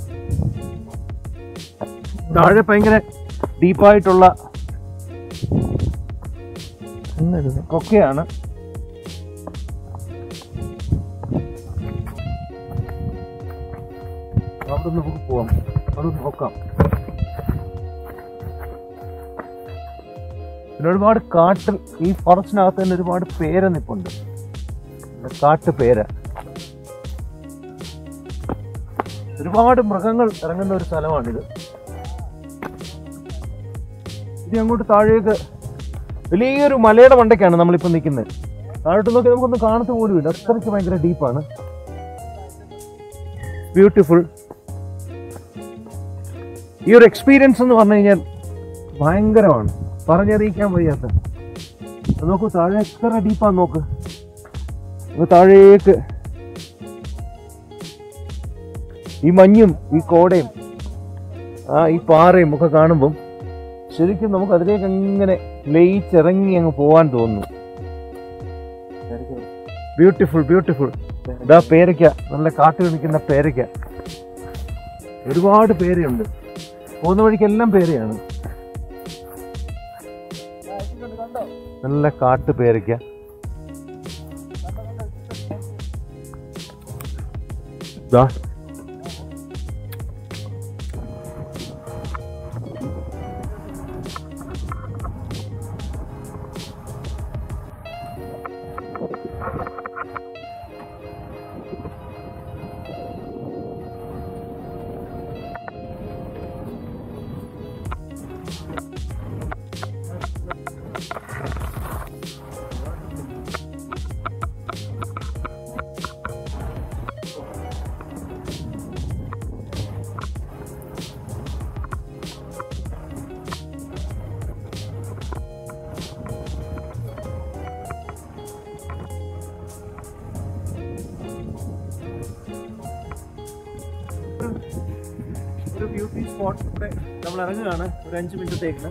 താഴെ ഭയങ്കര ഡീപ്പായിട്ടുള്ള കൊക്കയാണ് അവിടെ നമുക്ക് പോവാം അത് നോക്കാം പിന്നെ ഒരുപാട് കാട്ടിൽ ഈ ഫോറസ്റ്റിനകത്ത് തന്നെ ഒരുപാട് പേര നിപ്പുണ്ട് കാട്ടു പേര ഒരുപാട് മൃഗങ്ങൾ ഇറങ്ങുന്ന ഒരു സ്ഥലമാണിത് ഇത് അങ്ങോട്ട് താഴേക്ക് വലിയൊരു മലയുടെ മണ്ടയ്ക്കാണ് നമ്മളിപ്പോൾ നിൽക്കുന്നത് താഴോട്ട് നോക്കി നമുക്കൊന്നും കാണത്ത് പോലുമില്ല അത്രയ്ക്ക് ഭയങ്കര ഡീപ്പാണ് ബ്യൂട്ടിഫുൾ ഈ ഒരു എക്സ്പീരിയൻസ് എന്ന് പറഞ്ഞു കഴിഞ്ഞാൽ ഭയങ്കരമാണ് പറഞ്ഞറിയിക്കാൻ വയ്യാത്ത അത് നോക്കൂ താഴെ എത്ര ഡീപ്പാന്ന് നോക്ക് അങ്ങ് താഴേക്ക് ഈ മഞ്ഞും ഈ കോടയും ആ ഈ പാറയും ഒക്കെ കാണുമ്പം ശരിക്കും നമുക്ക് അതിലേക്ക് അങ്ങനെ ലയിച്ചിറങ്ങി അങ്ങ് പോവാൻ തോന്നുന്നു ബ്യൂട്ടിഫുൾ ബ്യൂട്ടിഫുൾ ഇതാ പേരയ്ക്ക നല്ല കാട്ടിൽ നിൽക്കുന്ന പേരയ്ക്ക ഒരുപാട് പേരയുണ്ട് പോകുന്ന വഴിക്കെല്ലാം പേരയാണ് നല്ല കാട്ടു പേരയ്ക്ക ദാ ഒരു ബ്യൂട്ടി സ്പോട്ട് ഇവിടെ നമ്മൾ ഇറങ്ങുകയാണ് ഒരു അഞ്ച് മിനിറ്റത്തേക്ക്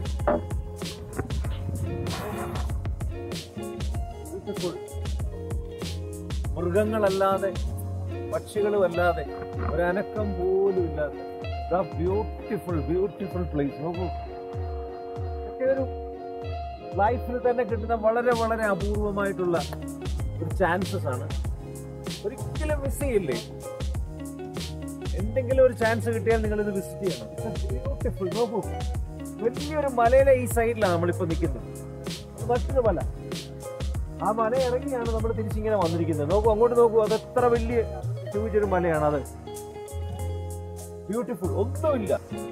Beautiful. മൃഗങ്ങളല്ലാതെ പക്ഷികളും അല്ലാതെ ഒരനക്കം പോലും ഇല്ലാതെ ബ്യൂട്ടിഫുൾ ബ്യൂട്ടിഫുൾ പ്ലേസ് നോക്കൂ ഇതൊക്കെ ഒരു ലൈഫിൽ തന്നെ കിട്ടുന്ന വളരെ വളരെ അപൂർവമായിട്ടുള്ള ഒരു ചാൻസസ് ആണ് ഒരിക്കലും മിസ് ചെയ്യില്ലേ എന്തെങ്കിലും ഒരു ചാൻസ് കിട്ടിയാൽ നിങ്ങൾ ഇത് വിസിറ്റ് ചെയ്യണം ബ്യൂട്ടിഫുൾ നോക്കൂ വലിയൊരു മലയിലെ ഈ സൈഡിലാണ് നമ്മളിപ്പോൾ നിൽക്കുന്നത് അത് മറ്റൊരു മല ആ മല ഇറങ്ങിയാണ് നമ്മൾ തിരിച്ചിങ്ങനെ വന്നിരിക്കുന്നത് നോക്കൂ അങ്ങോട്ട് നോക്കൂ അത് എത്ര വലിയ ഹ്യൂജ് ഒരു മലയാണ് അത് ബ്യൂട്ടിഫുൾ ഒന്നുമില്ല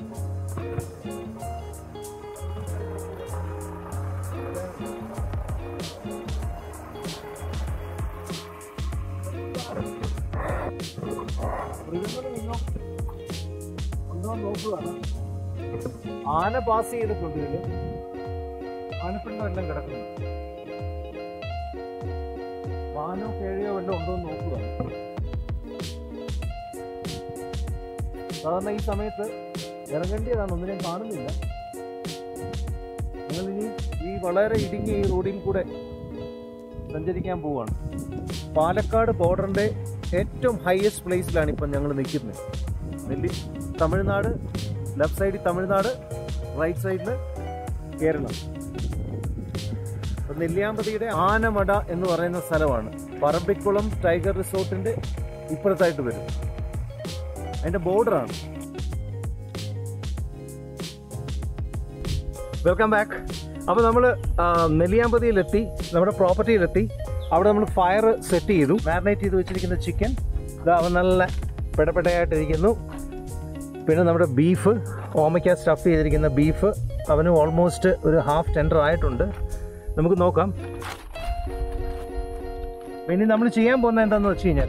മൃഗങ്ങൾ നിന്നോ ഉണ്ടോ എന്ന് നോക്കുകയാണ് ആന പാസ് ചെയ്തിട്ടുണ്ട് ഇതില് ആനപ്പിണ്ടം എല്ലാം കിടക്കുന്നു മാനോ കേഴയോ വല്ലതും ഉണ്ടോ എന്ന് നോക്കുക സാധാരണ ഈ സമയത്ത് ഇറങ്ങേണ്ടതാണ് ഒന്നിനെയും കാണുന്നില്ല നിങ്ങൾ ഇനി ഈ വളരെ ഇടുങ്ങിയ ഈ റോഡിൽ കൂടെ സഞ്ചരിക്കാൻ പോവുകയാണ് പാലക്കാട് ബോർഡറിന്റെ ഏറ്റവും ഹയസ്റ്റ് പ്ലേസിലാണ് ഇപ്പം ഞങ്ങൾ നിൽക്കുന്നത് നെല്ലി തമിഴ്നാട് ലെഫ്റ്റ് സൈഡിൽ തമിഴ്നാട് റൈറ്റ് സൈഡിൽ കേരളം അപ്പൊ നെല്ലിയാമ്പതിയുടെ ആനമട എന്ന് പറയുന്ന സ്ഥലമാണ് പറമ്പിക്കുളം ടൈഗർ റിസോർട്ടിന്റെ ഇപ്പുറത്തായിട്ട് വരും അതിന്റെ ബോർഡറാണ് വെൽക്കം ബാക്ക് അപ്പോൾ നമ്മൾ നെല്ലിയാമ്പതിയിലെത്തി നമ്മുടെ പ്രോപ്പർട്ടിയിലെത്തി അവിടെ നമ്മൾ ഫയർ സെറ്റ് ചെയ്തു മാരിനേറ്റ് ചെയ്ത് വെച്ചിരിക്കുന്ന ചിക്കൻ ഇത് അവൻ നല്ല പെടപ്പെടയായിട്ടിരിക്കുന്നു പിന്നെ നമ്മുടെ ബീഫ് ഓമയ്ക്ക സ്റ്റഫ് ചെയ്തിരിക്കുന്ന ബീഫ് അവന് ഓൾമോസ്റ്റ് ഒരു ഹാഫ് ടെൻഡർ ആയിട്ടുണ്ട് നമുക്ക് നോക്കാം ഇനി നമ്മൾ ചെയ്യാൻ പോകുന്നത് എന്താണെന്ന് വെച്ച് കഴിഞ്ഞാൽ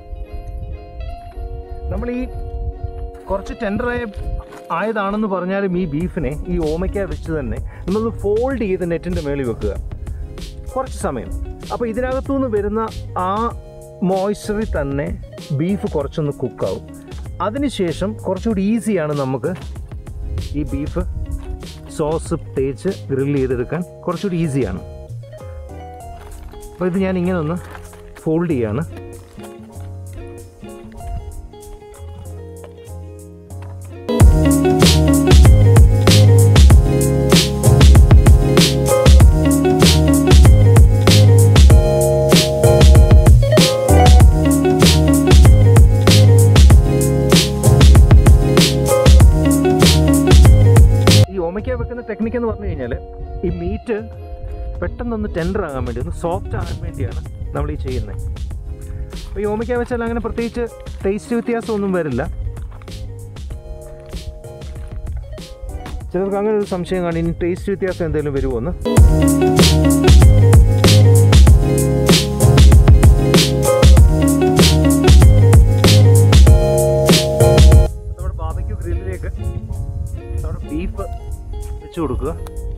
നമ്മൾ ഈ കുറച്ച് ടെൻഡറായ ആയതാണെന്ന് പറഞ്ഞാലും ഈ ബീഫിനെ ഈ ഓമയ്ക്ക വെച്ച് തന്നെ നമ്മളൊന്ന് ഫോൾഡ് ചെയ്ത് നെറ്റിൻ്റെ മേളിൽ വെക്കുക കുറച്ച് സമയം അപ്പോൾ ഇതിനകത്തുനിന്ന് വരുന്ന ആ മോയ്സ്ചറിൽ തന്നെ ബീഫ് കുറച്ചൊന്ന് കുക്കാവും അതിനുശേഷം കുറച്ചുകൂടി ഈസിയാണ് നമുക്ക് ഈ ബീഫ് സോസ് തേച്ച് ഗ്രില്ല് ചെയ്തെടുക്കാൻ കുറച്ചുകൂടി ഈസിയാണ് അപ്പോൾ ഇത് ഞാൻ ഇങ്ങനെ ഒന്ന് ഫോൾഡ് ചെയ്യാണ് ഈ ഓമയ്ക്ക വെക്കുന്ന ടെക്നിക്ക് എന്ന് പറഞ്ഞു കഴിഞ്ഞാൽ ഈ മീറ്റ് പെട്ടെന്നൊന്ന് ടെൻഡർ ആകാൻ വേണ്ടി ഒന്ന് സോഫ്റ്റ് ആകാൻ വേണ്ടിയാണ് നമ്മൾ ഈ ചെയ്യുന്നത് അപ്പോൾ ഈ ഓമയ്ക്ക വെച്ചാൽ അങ്ങനെ പ്രത്യേകിച്ച് ടേസ്റ്റ് വ്യത്യാസമൊന്നും വരില്ല ചിലർക്ക് അങ്ങനെ ഒരു സംശയം കാണും ഇനി ടേസ്റ്റ് വ്യത്യാസം എന്തെങ്കിലും വരുമോ എന്ന് നമ്മുടെ ബാബയ്ക്ക് ഗ്രില്ലിലേക്ക് നമ്മുടെ ബീഫ് വെച്ച് കൊടുക്കുക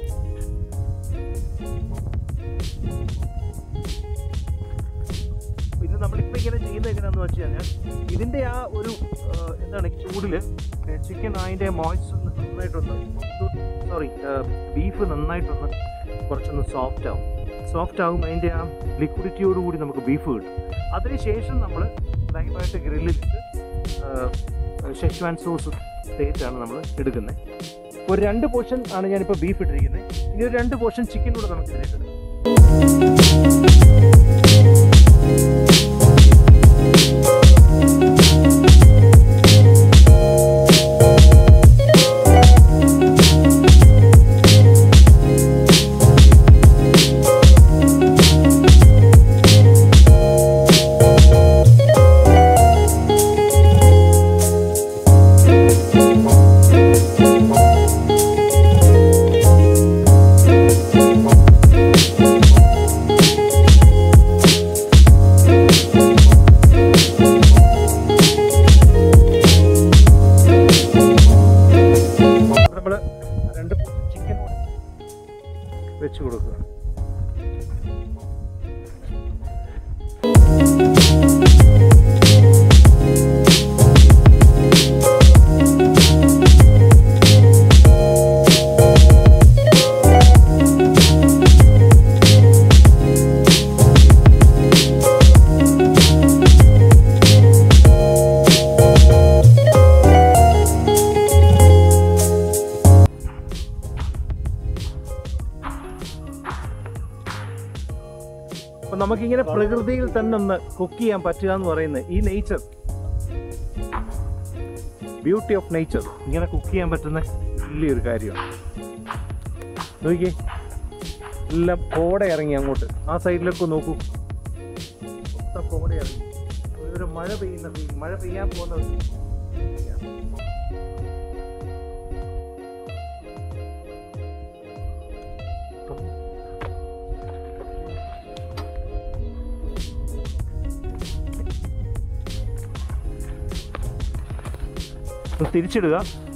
പിന്നെ നമ്മളിപ്പോൾ ഇങ്ങനെ ചെയ്യുന്നത് എങ്ങനെയാണെന്ന് വെച്ച് കഴിഞ്ഞാൽ ഇതിൻ്റെ ആ ഒരു ആ, എന്താണ് ചൂടിൽ ചിക്കൻ അതിൻ്റെ മോയ്സ് നന്നായിട്ടൊന്ന് സോറി ബീഫ് നന്നായിട്ടൊന്ന് കുറച്ചൊന്ന് സോഫ്റ്റ് ആവും സോഫ്റ്റ് ആവും അതിൻ്റെ ആ ലിക്വിഡിറ്റിയോടുകൂടി നമുക്ക് ബീഫ് കിട്ടും അതിനുശേഷം നമ്മൾ ലൈവായിട്ട് ഗ്രില്ലിലിട്ട് ഷെഷ്വാൻ സോസ് തേച്ചാണ് നമ്മൾ എടുക്കുന്നത് ഒരു രണ്ട് പോർഷൻ ആണ് ഞാനിപ്പോൾ ബീഫ് ഇട്ടിരിക്കുന്നത് ഇനി ഒരു രണ്ട് പോർഷൻ ചിക്കൻ കൂടെ നമുക്ക് ഇതിലേക്ക് നമ്മൾ രണ്ട് ചിക്കൻ കൂടെ വെച്ച് കൊടുക്കുക അപ്പൊ നമുക്കിങ്ങനെ പ്രകൃതിയിൽ തന്നെ ഒന്ന് കുക്ക് ചെയ്യാൻ പറ്റുക എന്ന് പറയുന്നത് ഈ നേച്ചർ ബ്യൂട്ടി ഓഫ് നേച്ചർ ഇങ്ങനെ കുക്ക് ചെയ്യാൻ പറ്റുന്ന വലിയൊരു കാര്യമാണ് നോക്കിയേ എല്ലാം കോട ഇറങ്ങി അങ്ങോട്ട് ആ സൈഡിലൊക്കെ നോക്കൂ മൊത്തം കോട ഇറങ്ങി ഒരു മഴ പെയ്യുന്ന feel, മഴ പെയ്യാൻ പോകുന്ന ഒരു ഒന്ന് തിരിച്ചിടുക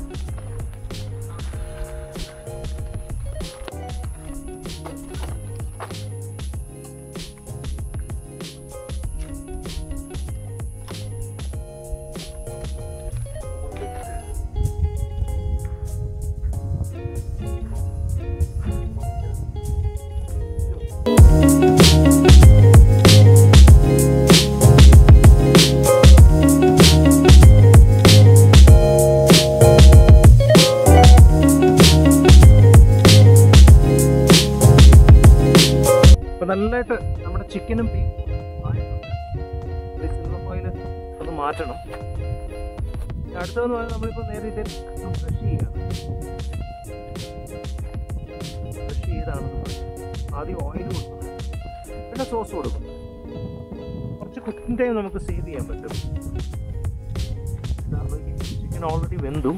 അപ്പൊ നല്ലതായിട്ട് നമ്മുടെ ചിക്കനും ബീഫും സിൽവർ ഫോയിൽ ഒന്ന് മാറ്റണം ഇനി അടുത്തതെന്ന് പറഞ്ഞാൽ നമ്മളിപ്പോൾ നേരെ ഇതിൽ ബ്രഷ് ചെയ്യുക ബ്രഷ് ചെയ്താണ് നമ്മൾ ആദ്യം ഓയിൽ കൊടുക്കും പിന്നെ സോസ് കൊടുക്കും കുറച്ച് കുറച്ച് കുക്കിംഗ് ടൈം നമുക്ക് സേവ് ചെയ്യാൻ പറ്റും ചിക്കൻ ഓൾറെഡി വെന്തു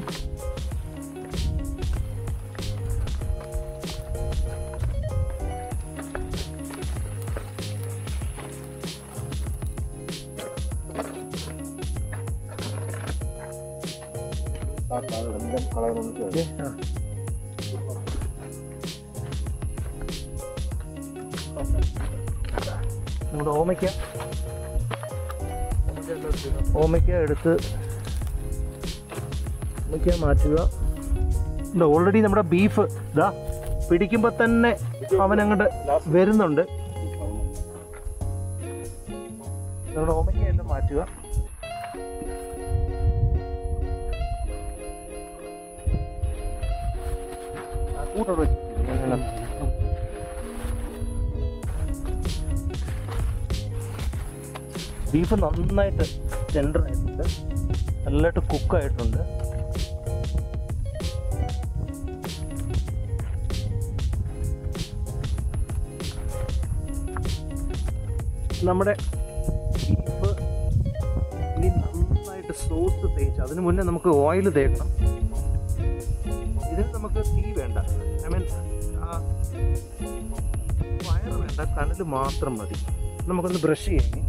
ഓക്കേ, ആ. നമ്മുടെ ഓമയ്ക്ക ഓമയ്ക്ക എടുത്ത് ഓമയ്ക്ക മാറ്റുക ഓൾറെഡി നമ്മുടെ ബീഫ് ഇതാ പിടിക്കുമ്പോൾ തന്നെ അവൻ അങ്ങോട്ട് വരുന്നുണ്ട് നമ്മുടെ ഓമയ്ക്ക എല്ലാം മാറ്റുക ആ, കൂട്ടോട് വെച്ചിട്ടില്ല. ബീഫ് നന്നായിട്ട് ടെൻഡർ ആയിട്ടുണ്ട് നല്ലതായിട്ട് കുക്കായിട്ടുണ്ട് നമ്മുടെ ബീഫ് ഇനി നന്നായിട്ട് സോസ് തേച്ച് അതിന് മുന്നേ നമുക്ക് ഓയിൽ തേക്കണം ഇതിന് നമുക്ക് തീ വേണ്ട ഐ മീൻ വയറ് വേണ്ട കനൽ മാത്രം മതി നമുക്കൊന്ന് ബ്രഷ് ചെയ്യാം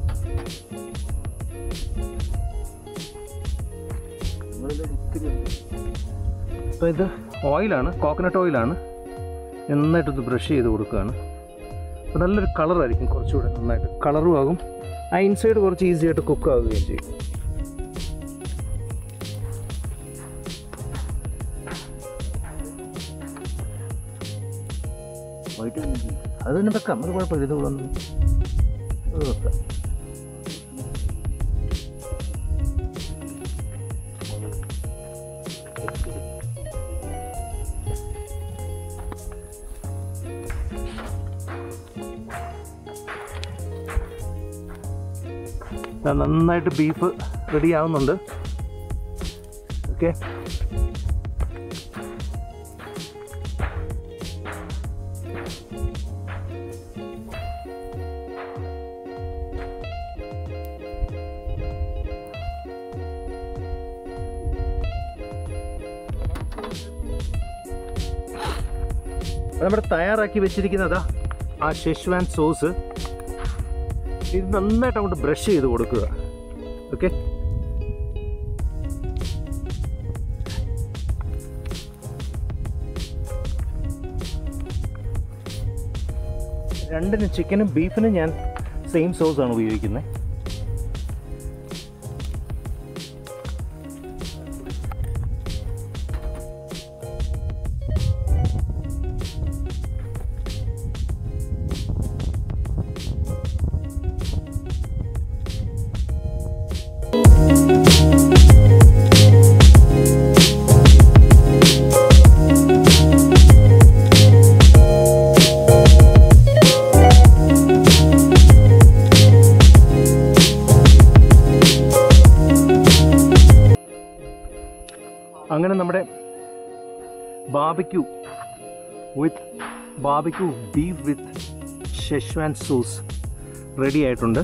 അപ്പോൾ ഇത് ഓയിലാണ് കോക്കനട്ട് ഓയിലാണ് നന്നായിട്ടൊന്ന് ബ്രഷ് ചെയ്ത് കൊടുക്കുകയാണ് അപ്പോൾ നല്ലൊരു കളറായിരിക്കും കുറച്ചുകൂടെ നന്നായിട്ട് കളറും ആകും ആ ഇൻസൈഡ് കുറച്ച് ഈസി ആയിട്ട് കുക്ക് ആവുകയും ചെയ്യും അത് തന്നെ വെക്കാം അത് കുഴപ്പമില്ല ഇത് വന്ന് ഇത് വെക്കാം ദാ നന്നായിട്ട് ബീഫ് റെഡി ആവുന്നുണ്ട് ഓക്കെ നമ്മുടെ തയ്യാറാക്കി വെച്ചിരിക്കുന്നതാ ആ ഷെഷ്വാൻ സോസ് ഇത് നന്നായിട്ട് അങ്ങോട്ട് ബ്രഷ് ചെയ്ത് കൊടുക്കുക ഓക്കെ രണ്ടിനും ചിക്കനും ബീഫിനും ഞാൻ സെയിം സോസ് ആണ് ഉപയോഗിക്കുന്നത് അങ്ങനെ നമ്മുടെ barbecue with barbecue beef with Szechuan sauce ready ആയിട്ടുണ്ട്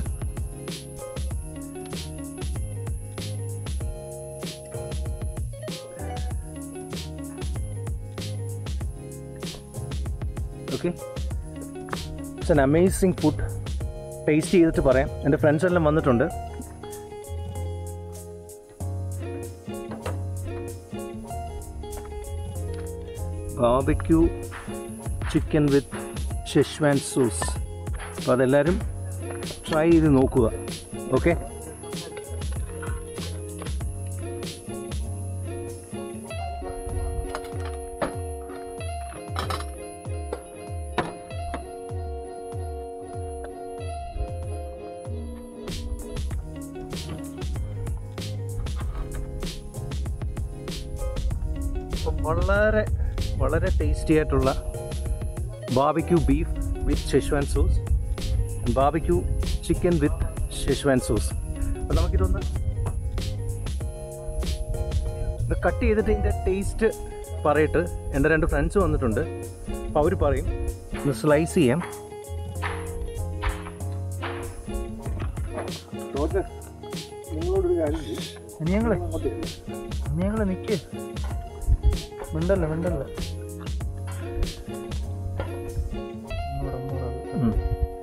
okay it's an amazing food taste ചെയ്തിട്ട് പറയാം എൻ്റെ ഫ്രണ്ട്സ് എല്ലാം വന്നിട്ടുണ്ട് barbecue chicken with Szechuan sauce അപ്പോൾ അതെല്ലാവരും ട്രൈ ചെയ്ത് നോക്കുക ഓക്കെ അപ്പം വളരെ വളരെ ടേസ്റ്റി ആയിട്ടുള്ള barbecue beef with Szechuan sauce barbecue chicken with Szechuan sauce അപ്പം നമുക്കിതൊന്ന് ഇത് കട്ട് ചെയ്തിട്ട് ഇതിൻ്റെ ടേസ്റ്റ് പറയിട്ട് എൻ്റെ രണ്ട് ഫ്രണ്ട്സ് വന്നിട്ടുണ്ട് അപ്പോൾ അവർ പറയും ഒന്ന് സ്ലൈസ് ചെയ്യാം നിങ്ങളോടൊരു കാര്യം ചെയ്യും അനിയങ്ങളെ അങ്ങോട്ട് ചെല്ല്. അനിയങ്ങളെ നിക്ക് മിണ്ടല്ല മിണ്ടല്ല ഒന്നൂടെ, ഒന്നൂടെ അത്.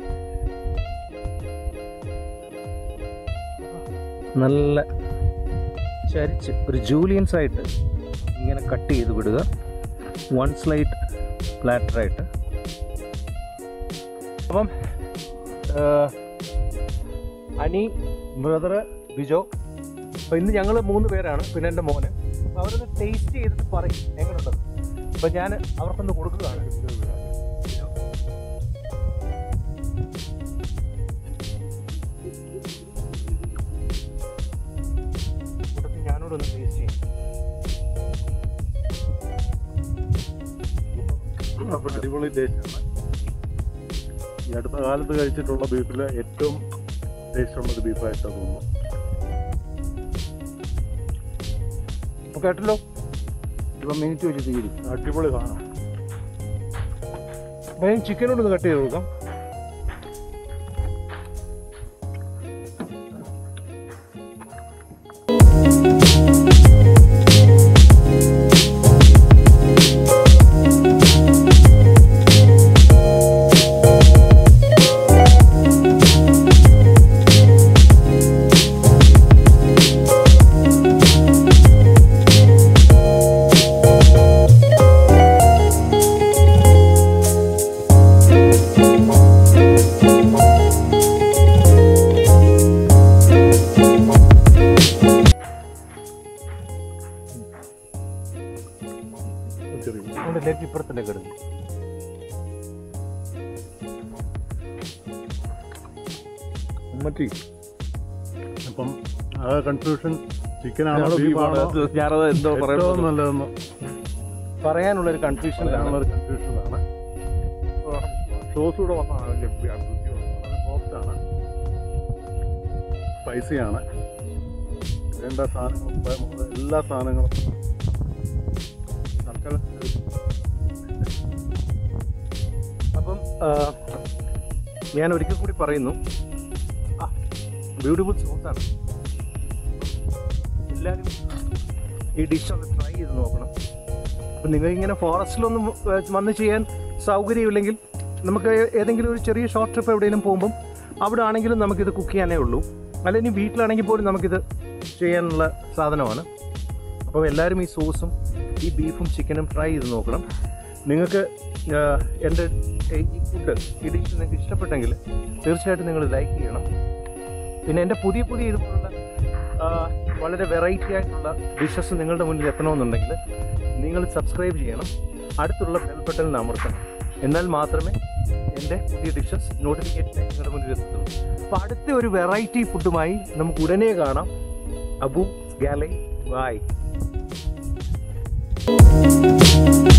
നല്ല ചരിച്ച് ഒരു ജൂലിയൻസ് ആയിട്ട് ഇങ്ങനെ കട്ട് ചെയ്ത് വിടുക വൺ സ്ലൈറ്റ് ഫ്ലാറ്ററായിട്ട് അപ്പം ആ, അനി ബ്രദർ ബിജോ അപ്പോൾ ഇന്ന് ഞങ്ങൾ മൂന്ന് പേരാണ് പിന്നെ എൻ്റെ മോന് അപ്പോൾ അവരൊന്ന് ടേസ്റ്റ് ചെയ്തിട്ട് പറയും എങ്ങനെയുണ്ടെന്ന് അപ്പോൾ ഞാൻ അവർക്കൊന്ന് കൊടുക്കുകയാണ് കൂട്ടത്തിൽ ഞാനോടൊന്ന് ടേസ്റ്റ് ചെയ്യും അടിപൊളി ടേസ്റ്റാണ് ഈ അടുത്ത കാലത്ത് കഴിച്ചിട്ടുള്ള ബീഫിൽ ഏറ്റവും ടേസ്റ്റ് ഉള്ള ഒരു ബീഫായിട്ട് തോന്നുന്നു അപ്പോൾ കേട്ടല്ലോ ഇപ്പം മിനിറ്റ് വെച്ച് തീരും അടിപൊളി സാധനം അപ്പോൾ ഞാൻ ചിക്കനോടൊന്ന് കട്ട് ചെയ്ത് കൊടുക്കാം ചെറിയ നമ്മുടെ ലെഗ് ഇപ്പുറത്തല്ലേ കിടന്നു മറ്റി അപ്പം ആ കൺഫ്യൂഷൻ ചിക്കനാണോ ഞാനത് ബീഫാണോ ഞാനത് എന്തോ ഏറ്റവും പറയുന്നത് നല്ലതെന്ന് പറയാനുള്ളൊരു കൺഫ്യൂഷനിലാണ് പറയാനുള്ളൊരു കൺഫ്യൂഷനാണ് സോസ് കൂടെ വന്നതാണ് സോഫ്റ്റാണ് സ്പൈസിയാണ് വേണ്ട സാധനങ്ങളും പ- മുതൽ എല്ലാ സാധനങ്ങളും തൽക്കാലം അപ്പം ആ, ഞാൻ ഒരിക്കൽ കൂടി പറയുന്നു ബ്യൂട്ടിഫുൾ സോസാണ് എല്ലാവരും ഈ ഡിഷ് ഒന്ന് ട്രൈ ചെയ്ത് നോക്കണം അപ്പം നിങ്ങൾ ഇങ്ങനെ ഫോറസ്റ്റിലൊന്നും ഏഹ്, വന്ന് ചെയ്യാൻ സൗകര്യമില്ലെങ്കിൽ നമുക്ക് ഏതെങ്കിലും ഒരു ചെറിയ ഷോർട്ട് ട്രിപ്പ് എവിടെയെങ്കിലും പോകുമ്പം അവിടെ ആണെങ്കിലും നമുക്കിത് കുക്ക് ചെയ്യാനേ ഉള്ളൂ അല്ല ഇനി വീട്ടിലാണെങ്കിൽ പോലും നമുക്കിത് ചെയ്യാനുള്ള സാധനമാണ് അപ്പോൾ എല്ലാവരും ഈ സോസും ഈ ബീഫും ചിക്കനും ട്രൈ ചെയ്ത് നോക്കണം നിങ്ങൾക്ക് ആഹ്, എൻ്റെ ഈ ഫുഡ് ഈ ഡിഷ് നിങ്ങൾക്ക് ഇഷ്ടപ്പെട്ടെങ്കിൽ തീർച്ചയായിട്ടും നിങ്ങൾ ലൈക്ക് ചെയ്യണം പിന്നെ എൻ്റെ പുതിയ പുതിയ ഇതുപോലുള്ള ആഹ്, വളരെ വെറൈറ്റി ആയിട്ടുള്ള ഡിഷസ് നിങ്ങളുടെ മുന്നിൽ എത്തണമെന്നുണ്ടെങ്കിൽ നിങ്ങൾ സബ്സ്ക്രൈബ് ചെയ്യണം അടുത്തുള്ള ബെൽ ബട്ടൺ അമർത്തണം എന്നാൽ മാത്രമേ എൻ്റെ പുതിയ ഡിഷസ് നോട്ടിഫിക്കേഷൻ നിങ്ങളുടെ മുന്നിൽ എത്തുള്ളൂ അപ്പോൾ അടുത്ത ഒരു വെറൈറ്റി ഫുഡുമായി നമുക്ക് ഉടനെ കാണാം അബു ഗാലൈ ബായ്